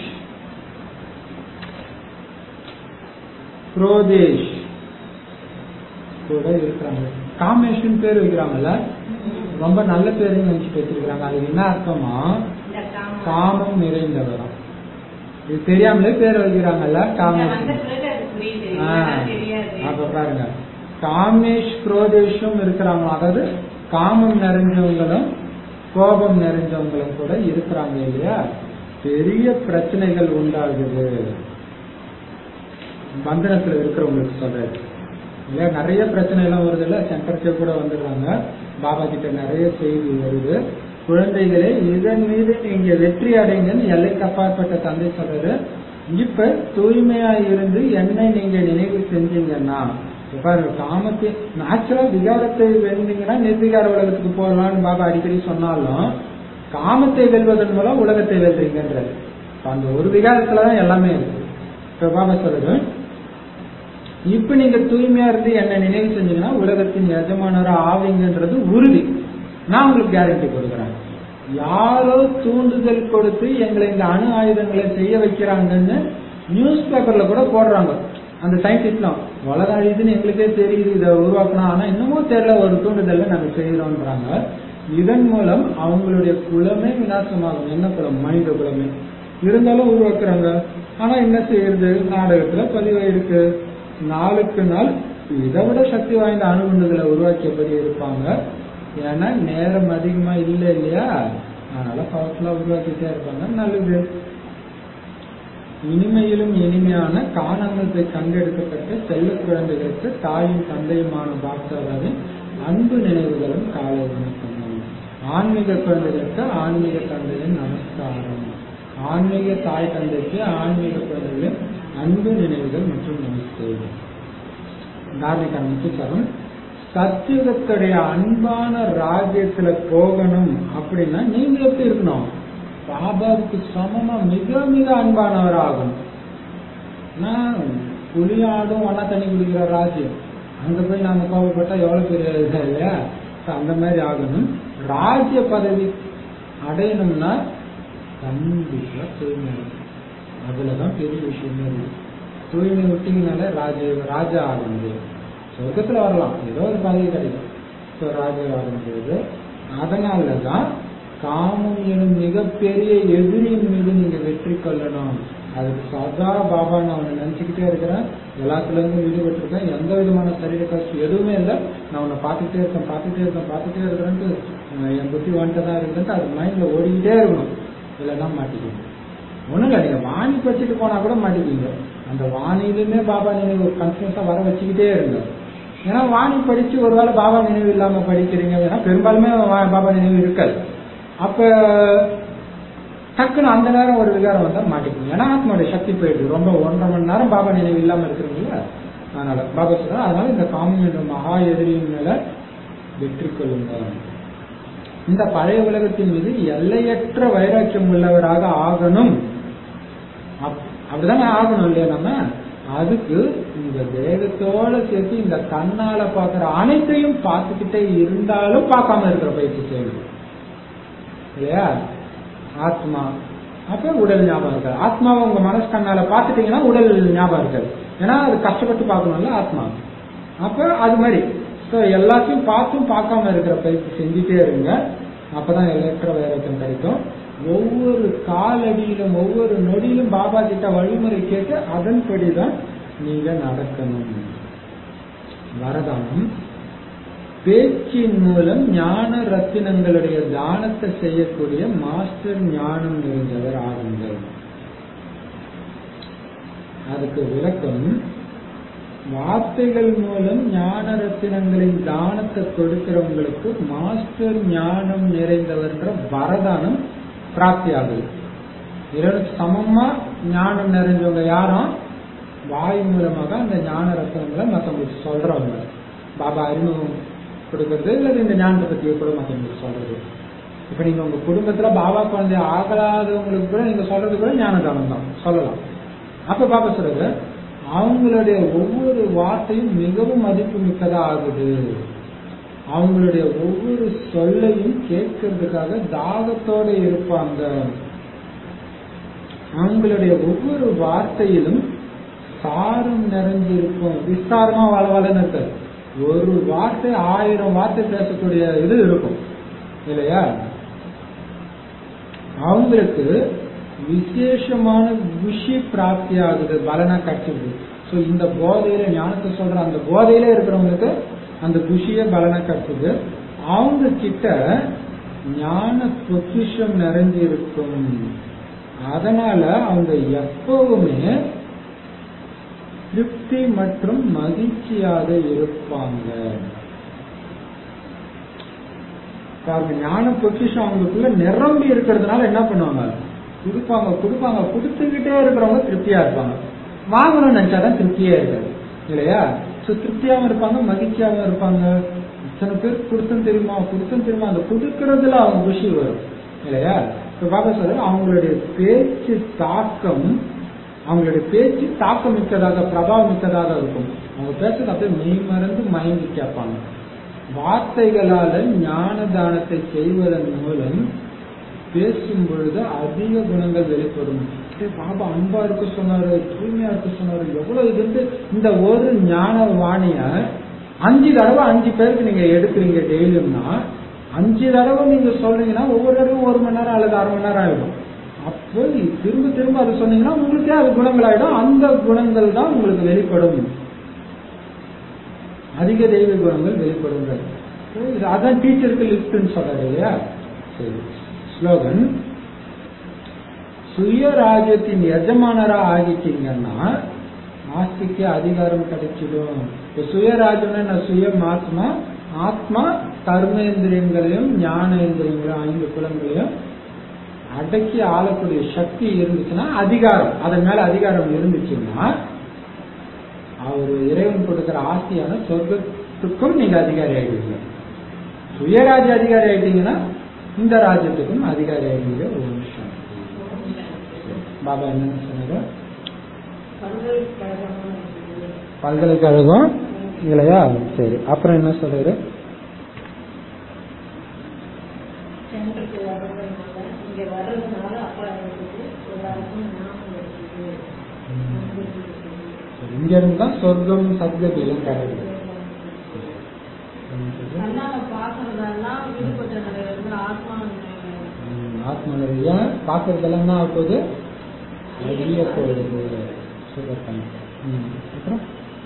குரோதேஷ் கூட இருக்கிறாங்க காமேஷ்னு பேர் வைக்கிறாங்கல்ல ரொம்ப நல்ல பேருன்னு நினைச்சிட்டு வச்சிருக்காங்க அது என்ன அர்த்தமா இந்த காமம். காமம் நிறைந்தவராம் இது தெரியாமலே பேர் வைக்கிறாங்கல்ல இங்க காமேஷ் வந்த பிறகு அது புரியுது. ஆ, இல்லைன்னா தெரியாது. அப்ப பாருங்க காமேஷ் குரோதேஷும் இருக்கிறாங்க அதாவது காமம் நிறைஞ்சவங்களும் கோபம் நிறைஞ்சவங்களும் கூட இருக்கிறாங்க இல்லையா பெரிய பிரச்சனைகள் உண்டாகுது பந்தனத்துல இருக்கிறவங்களுக்கு சொல்றது இல்லையா நிறைய பிரச்சனை எல்லாம் வருது இல்ல சங்கர்கிட்ட கூட வந்துடுறாங்க பாபா கிட்ட நிறைய செய்தி வருது குழந்தைகளே இதன் மீது நீங்க வெற்றி அடைங்கன்னு எல்லைக்கு அப்பாற்பட்ட தந்தை சொல்றாரு இப்ப தூய்மையா இருந்து என்னை நீங்க நினைவு செஞ்சீங்கன்னா இப்ப பாருங்க காமத்தை நேச்சுரலா விகாரத்தை வென்றீங்கன்னா நிர்விகார உலகத்துக்கு போகலாம்னு பாபா அடிக்கடி சொன்னாலும் காமத்தை வெல்வதன் மூலம் உலகத்தை வெல்றீங்கன்றது இப்ப அந்த ஒரு விகாரத்துலதான் எல்லாமே இருக்கு இப்ப பாபா சொல்றது இப்ப நீங்க தூய்மையா இருந்து என்ன நினைவு செஞ்சீங்கன்னா உலகத்தின் எஜமானரா ஆவீங்கன்றது உறுதி நான் உங்களுக்கு கேரண்டி கொடுக்குறேன் யாரோ தூண்டுதல் கொடுத்து எங்களை இந்த அணு ஆயுதங்களை செய்ய வைக்கிறாங்கன்னு நியூஸ் பேப்பர்ல கூட போடுறாங்க அந்த சயின்டிஸ்ட்லாம் உலகம் அழியுதுன்னு எங்களுக்கே தெரியுது இதை உருவாக்கணும் ஆனா இன்னமும் தெரியல ஒரு தூண்டுதல்ல நாங்க செய்யறோம்ன்றாங்க இதன் மூலம் அவங்களுடைய குலமே விநாசமாகும் என்ன குலம் மனித குலமே இருந்தாலும் உருவாக்குறாங்க ஆனா என்ன செய்யறது நாடகத்துல பதிவாயிருக்கு நாளுக்கு நாள் இதை விட சக்தி வாய்ந்த அணுகுண்டுகளை உருவாக்கியபடி இருப்பாங்க ஏன்னா நேரம் அதிகமா இல்லை இல்லையா அதனால பவர்ஃபுல்லா உருவாக்கிட்டே இருப்பாங்க நல்லது இனிமையிலும் இனிமையான காணாமல் போய் கண்டெடுக்கப்பட்ட செல்ல குழந்தைகளுக்கு தாயும் தந்தையுமான பாக்தாவின் அன்பு நினைவுகளும் காலை வணக்கம் ஆன்மீக குழந்தைகளுக்கு ஆன்மீக தந்தையின் நமஸ்காரம் ஆன்மீக தாய் தந்தைக்கு ஆன்மீக குழந்தைகளின் அன்பு நினைவுகள் மற்றும் நமஸ்தேகள் தார்மிக முக்கியத்துவம் சத்தியுகத்துடைய அன்பான ராஜ்யத்துல போகணும் அப்படின்னா நீங்க எப்படி இருக்கணும் பாபாவுக்கு சமமா மிக மிக அன்பானவராகும் நான் புலியாடும் ஒன்னா தண்ணி குடிக்கிற ராஜ்யம் அங்க போய் நாம கோபப்பட்டா எவ்வளவு பெரிய இது இல்லையா So, அந்த மாதிரி ஆகணும் ராஜ்ய பதவி அடையணும்னா கண்டிப்பா தூய்மை இருக்கணும். அதுலதான் பெரிய விஷயமே இருக்கு தூய்மை விட்டீங்கனால ராஜ ராஜா ஆக முடியும் சொர்க்கத்துல வரலாம் ஏதோ ஒரு பதவி கிடைக்கும் ஸோ ராஜா ஆக முடியாது அதனாலதான் காமம் எனும் மிகப்பெரிய எதிரியின் மீது நீங்க வெற்றி கொள்ளணும் அதுக்கு சதா பாபா நான் உன்னை நினைச்சுக்கிட்டே இருக்கிறேன் எல்லாத்துல இருந்தும் ஈடுபட்டிருக்கேன் எந்த விதமான சரீர கஷ்டம் எதுவுமே இல்லை நான் உன்னை பார்த்துக்கிட்டே இருக்கேன் பார்த்துட்டே இருக்கேன் பார்த்துட்டே இருக்கிறேன்ட்டு அஹ் என் புத்தி வந்துட்டு தான் இருக்குன்ட்டு அது மைண்ட்ல ஓடிக்கிட்டே இருக்கணும் இல்லைன்னா மாட்டிக்கணும் ஒண்ணும் இல்லை நீங்க வாணி படிச்சுட்டு போனா கூட மாட்டிக்குவீங்க அந்த வாணியிலுமே பாபா நினைவு கன்ஃபியூஸா வர வச்சுக்கிட்டே இருங்க ஏன்னா வாணி படிச்சு ஒருவேளை பாபா நினைவு இல்லாம படிக்கிறீங்க ஏன்னா பெரும்பாலுமே வா- பாபா நினைவு இருக்காது அப்ப டக்குன்னு அந்த நேரம் ஒரு விகாரம் வந்தா மாட்டிக்குங்க ஏன்னா ஆத்மாவுடைய சக்தி போயிடுது ரொம்ப ஒன்றரை மணி நேரம் பாபா நினைவு இல்லாம இருக்கிறீங்களா அதனால பாபா சொல்றாரு அதனால இந்த காமம் என்ற மகா எதிரியின் மேல வெற்றி கொள்ளுங்க இந்த பழைய உலகத்தின் மீது எல்லையற்ற வைராக்கியம் உள்ளவராக ஆகணும் அப்- அப்படிதானே ஆகணும் இல்லையா நம்ம அதுக்கு இந்த தேகத்தோட சேர்த்து இந்த கண்ணால பாக்குற அனைத்தையும் பார்த்துக்கிட்டே இருந்தாலும் பார்க்காம இருக்கிற பயிற்சி செய்யணும் இல்லையா ஆத்மா அப்ப உடல் ஞாபகம் இருக்காது ஆத்மாவை உங்க மனசு கண்ணால பார்த்துட்டீங்கன்னா உடல் ஞாபகம் இருக்காது ஏன்னா அது கஷ்டப்பட்டு பார்க்கணும்ல ஆத்மா அப்ப அது மாதிரி ஸோ எல்லாத்தையும் பார்த்தும் பார்க்காம இருக்கிற பயிற்சி செஞ்சுட்டே இருங்க அப்பதான் எல்லையற்ற வைரத்தம் கிடைக்கும் ஒவ்வொரு காலடியிலும் ஒவ்வொரு நொடியிலும் பாபா கிட்ட வழிமுறை கேட்டு அதன்படிதான் நீங்க நடக்கணும் வரதானம் பேச்சின் மூலம் ஞான ரத்தினங்களுடைய தானத்தை செய்யக்கூடிய மாஸ்டர் ஞானம் நிறைந்தவர் ஆகுங்கள் அதுக்கு விளக்கம் வார்த்தைகள் மூலம் ஞான ரத்தினங்களின் தானத்தை கொடுக்கிறவங்களுக்கு மாஸ்டர் ஞானம் நிறைந்தவர்ன்ற வரதானம் பிராப்தி ஆகுது இரண்டுக்கு சமமா ஞானம் நிறைஞ்சவங்க யாரும் வாய் மூலமாக அந்த ஞான ரத்தினங்களை மற்றவங்களுக்கு சொல்றவங்க பாபா அறிமுகம் கொடுக்கறது இல்லது இந்த ஞானத்தை பத்தியே கூட மற்றவங்களுக்கு சொல்றது இப்ப நீங்க உங்க குடும்பத்துல பாபா குழந்தை ஆகலாதவங்களுக்கு கூட நீங்க சொல்றது கூட ஞானதானம் தான் சொல்லலாம் அப்ப பாபா சொல்றது அவங்களுடைய ஒவ்வொரு வார்த்தையும் மிகவும் மதிப்பு மிக்கதா ஆகுது அவங்களுடைய ஒவ்வொரு சொல்லையும் கேட்கறதுக்காக தாகத்தோட இருப்பாங்க அவங்களுடைய ஒவ்வொரு வார்த்தையிலும் சாரம் நிறைஞ்சிருக்கும் விஸ்தாரமா வளவலன்னு இருக்காது ஒரு வார்த்தை ஆயிரம் வார்த்தை பேசக்கூடிய இது இருக்கும் இல்லையா அவங்களுக்கு விசேஷமான குஷி பிராப்தி ஆகுது பலனா கிடைச்சிருது ஸோ இந்த போதையில ஞானத்தை சொல்ற அந்த போதையில இருக்கிறவங்களுக்கு அந்த குஷிய பலனா கிடைச்சது அவங்க கிட்ட ஞான பொக்கிஷம் நிறைஞ்சு இருக்கும் அதனால அவங்க எப்பவுமே திருப்தி மற்றும் மகிழ்ச்சியாக இருப்பாங்க பாருங்க ஞான பொக்கிஷம் அவங்களுக்குள்ள நிரம்பி இருக்கிறதுனால என்ன பண்ணுவாங்க கொடுப்பாங்க கொடுப்பாங்க கொடுத்துக்கிட்டே இருக்கிறவங்க திருப்தியா இருப்பாங்க வாங்கணும்னு நினைச்சாதான் திருப்தியே இருக்காது இல்லையா ஸோ திருப்தியாவும் இருப்பாங்க மகிழ்ச்சியாவும் இருப்பாங்க இத்தனை பேர் கொடுத்தும் தெரியுமா கொடுத்தும் தெரியுமா அந்த கொடுக்கறதுல அவங்க குஷி வரும் இல்லையா இப்போ பாபா சொல்ற அவங்களுடைய பேச்சு தாக்கம் அவங்களுடைய பேச்சு தாக்கம் மிக்கதாக பிரபாவம் மிக்கதாக இருக்கும் அவங்க பேசுறது அப்படியே மெய் மறந்து மயங்கி கேட்பாங்க வார்த்தைகளால ஞான தானத்தை செய்வதன் மூலம் பேசும் பொழுது அதிக குணங்கள் வெளிப்படும் பாபா அன்பா இருக்க சொன்னாரு தூய்மையா இருக்க சொன்னாரு எவ்வளவு இது வந்து இந்த ஒரு ஞான வாணிய அஞ்சு தடவை அஞ்சு பேருக்கு நீங்க எடுக்கிறீங்க டெய்லியும்னா அஞ்சு தடவை நீங்க சொல்றீங்கன்னா ஒவ்வொரு தடவை ஒரு மணி நேரம் அல்லது அரை மணி நேரம் ஆயிடும் அப்போ திரும்ப திரும்ப அதை சொன்னீங்கன்னா உங்களுக்கே அது குணங்கள் ஆயிடும் அந்த குணங்கள் தான் உங்களுக்கு வெளிப்படும் அதிக தெய்வ குணங்கள் வெளிப்படுங்கள் இது அதான் டீச்சருக்கு லிஸ்ட்னு சொல்றாரு இல்லையா சரி ஸ்லோகன் சுயராஜ்யத்தின் எஜமானரா ஆகிட்டீங்கன்னா ஆஸ்திக்கு அதிகாரம் கிடைச்சிடும் இப்போ சுயராஜ்யம்னா சுயம் ஆத்மா ஆத்மா கர்மேந்திரியங்களையும் ஞானேந்திரியங்களையும் ஐந்து குலங்களையும் அடக்கி ஆளக்கூடிய சக்தி இருந்துச்சுன்னா அதிகாரம் அதன் மேல அதிகாரம் இருந்துச்சுன்னா அவர் இறைவன் கொடுக்கிற ஆஸ்தியான சொர்க்கத்துக்கும் நீங்க அதிகாரி ஆயிடுவீங்க சுயராஜ்ய அதிகாரி ஆயிட்டீங்கன்னா இந்த ராஜ்யத்துக்கும் அதிகாரி ஆயிடுவீங்க ஒரு நிமிஷம் பாபா என்ன சொன்னாங்க பல்கலைக்கழகம் இல்லையா சரி அப்புறம் என்ன சொல்றாரு சென்டருக்கு வர்றதுனால இங்க வர்றதுனால அப்பா இருக்குது எல்லாருக்கும் ஞாபகம் இருக்குது இங்க இருந்து தான் சொர்க்கம் சத்கதி எல்லாம் கிடைக்குது கண்ணால பாக்குறதெல்லாம் விடுபட்ட நிலையில இருந்து ஆத்மா ஆத்மனுடைய பார்க்கறதெல்லாம் என்ன ஆகுது அழிய போகுது சூப்பர் பாயிண்ட் அப்புறம்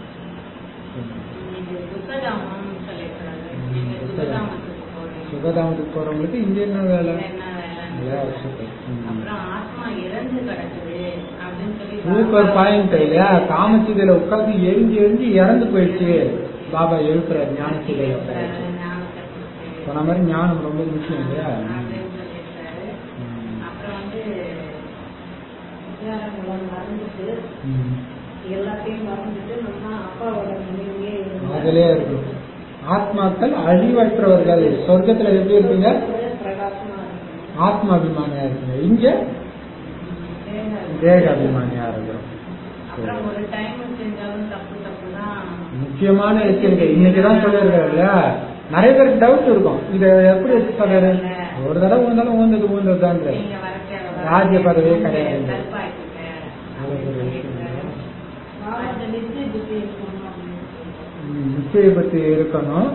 சுத்ததாமம் சொல்லிக்கிறாரு நீங்க சுத்ததாமத்துக்கு போறீங்க சுகதாமத்துக்கு போறவங்களுக்கு இங்க என்ன வேலை என்ன வேலை இல்லையா சூப்பர் அப்புறம் ஆத்மா இறந்து கிடக்குது அப்படின்னு சொல்லி சூப்பர் பாயிண்ட் இல்லையா காமச்சிதையில உட்காந்து எரிஞ்சு எரிஞ்சு இறந்து போயிடுச்சு பாபா எழுப்புறாரு ஞானச்சிதையில உட்காந்து ஞானத்தை கொடுத்து சொன்ன மாதிரி ஞானம் ரொம்ப முக்கியம் இல்லையா அப்படின்னு சொல்லியிருக்காரு ம். அப்புறம் வந்து விசாரங்களை மறந்துட்டு ம். எல்லாத்தையும் மறந்துட்டு நம்ம அப்பாவோட நினைவிலே இருந்தா அதிலே இருக்கும் ஆத்மாக்கள் அழிவற்றவர்கள் சொர்க்கத்துல எப்படி இருப்பீங்க பிரகாசமா இருக்கும் ஆத்ம அபிமானியா இருப்பீங்க இங்க தேக அபிமானியா இருக்கிறோம் அப்புறம் ஒரு டைம் செஞ்சாலும் தப்பு தப்பு தான் முக்கியமான எச்சரிக்கை இன்னைக்கு தான் சொல்லியிருக்காரு இல்லையா நிறைய பேருக்கு டவுட் இருக்கும் இதை எப்படி சொல்றாரு ஒரு தடவை ஊந்தாலும் ஊந்தது ஊந்தது தான்ற நீங்க வரச்ச ராஜ்ய பதவியே கிடையாது. கருப்பாயிட்டுங்க அது ஒரு விஷயம். அந்த நிச்சய புத்தி இருக்கணும் அப்படின்னு சொல்லிட்டு. நிச்சய பத்தி இருக்கணும்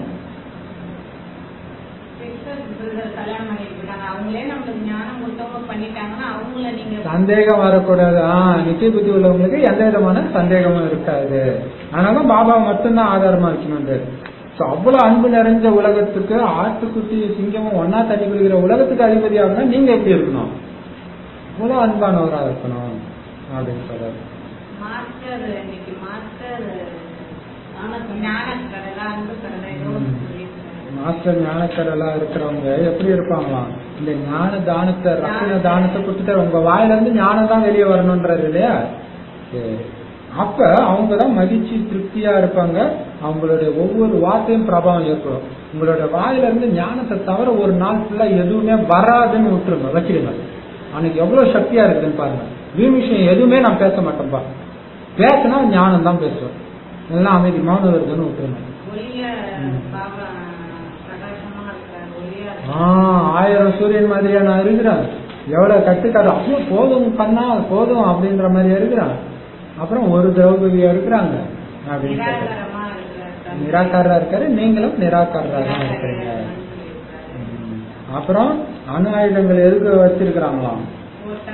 சிஸ்டர் பிரதர் கல்யாணம் பண்ணிட்டு இருக்காங்க அவங்களே நம்மளுக்கு ஞானம் கொடுத்தவங்க பண்ணிட்டாங்கன்னா அவங்கள நீங்க சந்தேகம் வரக்கூடாது ஆஹ் நிச்சய புத்தி உள்ளவங்களுக்கு எந்த விதமான சந்தேகமும் இருக்காது அதனால பாபா மட்டும்தான் ஆதாரமா இருக்கணும் So, அவ்வளவு அன்பு நிறைஞ்ச உலகத்துக்கு ஆட்டுக்குட்டி சிங்கமும் ஒன்னா தண்ணி குடிக்கிற உலகத்துக்கு அதிபதி ஆகணும்னா நீங்க எப்படி இருக்கணும் அவ்வளவு அன்பானவரா இருக்கணும் அப்படின்னு சொல்றாரு மாஸ்டர் இன்னைக்கு மாஸ்டர் ஞானக்கடலா அன்பு கடலா ஏதோ ஒண்ணு சொல்லியிருக்காரு. மாஸ்டர் ஞானக்கடலா இருக்கிறவங்க எப்படி இருப்பாங்களாம் இந்த ஞான தானத்தை ரத்தின தானத்தை கொடுத்துட்டு உங்க வாயில இருந்து ஞானம் தான் வெளியே வரணும்ன்றாரு இல்லையா சரி. அப்ப அவங்க தான் மகிழ்ச்சி திருப்தியா இருப்பாங்க அவங்களுடைய ஒவ்வொரு வார்த்தையும் பிரபாவம் ஏற்படும் உங்களோட வாயில இருந்து ஞானத்தை தவிர ஒரு நாள் ஃபுல்லா எதுவுமே வராதுன்னு விட்டுருங்க வச்சிருங்க அன்னைக்கு எவ்வளவு சக்தியா இருக்குன்னு பாருங்க வீண் விஷயம் எதுவுமே நான் பேச மாட்டேன்ப்பா பேசினா ஞானம் தான் பேசுவேன் எல்லாம் அமைதி மௌனம் வருதுன்னு விட்டுருங்க ஒளிய ம். பாபா பிரகாசமா இருக்கிறார் ஒளியா ஆ, ஆயிரம் சூரியன் மாதிரியா நான் இருக்கிறேன் எவ்வளவு கட்டுக்காடு அப்படியே போதும் பண்ணா போதும் அப்படின்ற மாதிரி இருக்கிறான் அப்புறம் ஒரு திரௌபதியா இருக்கிறாங்க அப்படின்னு சொல்றாரு. நிராகாரமா இருக்கிறார் நிராகாரா இருக்காரு நீங்களும் நிராகாரா தான் இருக்கிறீங்க ம். அப்புறம் அணு ஆயுதங்கள் எதுக்கு வச்சிருக்கிறாங்களாம் போட்டா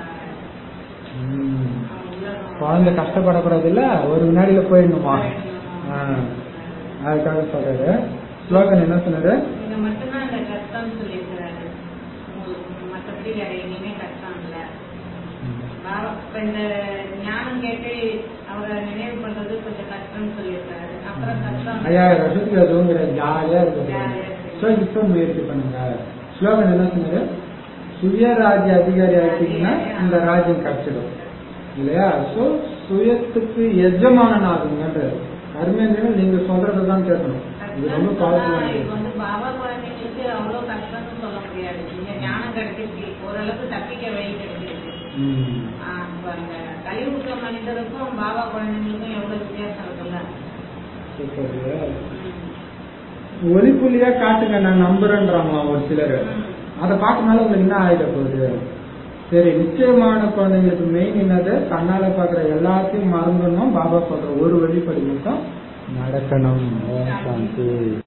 ம். உள்ள குழந்தை கஷ்டப்படக்கூடாது இல்ல ஒரு வினாடியில போயிடணுமா ஆ. அதுக்காக சொல்றாரு ஸ்லோகன் என்ன சொன்னாரு இங்க மட்டும்தான் இந்த கஷ்டம்னு சொல்லியிருக்கிறாரு உங்களுக்கு மற்றபடி வேற எங்கேயுமே கஷ்டம் இல்ல பாபா இப்ப இந்த ஞானம் கேட்டு அவரை நினைவு பண்றது கொஞ்சம் கஷ்டம்னு சொல்லியிருக்காரு அப்புறம் கஷ்டம் ஐயாயிரம் வருஷத்துக்கு அதுங்கிற ஜாலியா இருக்கு ஜாலியா இருக்கு. ஸோ இப்போ முயற்சி பண்ணுங்க ஸ்லோகன் என்ன சொன்னாரு சுயராஜ்ய அதிகாரி ஆயிட்டீங்கன்னா இந்த ராஜ்யம் கிடைச்சிடும் இல்லையா ஸோ சுயத்துக்கு எஜமானன் ஆகுங்கன்றது கர்மேந்திரன் நீங்க சொல்றதை தான் கேட்கணும் இது ரொம்ப கஷ்டம்னு சொன்னா, பவர்ஃபுல்லான இப்ப வந்து பாபா குழந்தைங்களுக்கு அவ்வளவு கஷ்டம்னு சொல்ல முடியாது இங்க ஞானம் கிடைச்சிருச்சு ஓரளவுக்கு தப்பிக்க வழி கிடைச்சிருக்கு ம். ஆஹ் இப்ப அந்த கலியுக மனிதருக்கும் பாபா குழந்தைங்களுக்கும் எவ்வளவு வித்தியாசம் இருக்குல்ல சூப்பர். ம். ஒளிப்புள்ளியா காட்டுங்க நான் நம்புறேன்றாங்களா ஒரு சிலர் ம். அதை பார்க்கறதுனால உங்களுக்கு என்ன ஆயிட போகுது சரி நிச்சயமான குழந்தைங்களுக்கு மெயின் என்னது கண்ணால பாக்குற எல்லாத்தையும் மறந்துடணும் பாபா சொல்ற ஒரு வழிப்படி மட்டும் நடக்கணும் ஓம் சாந்தி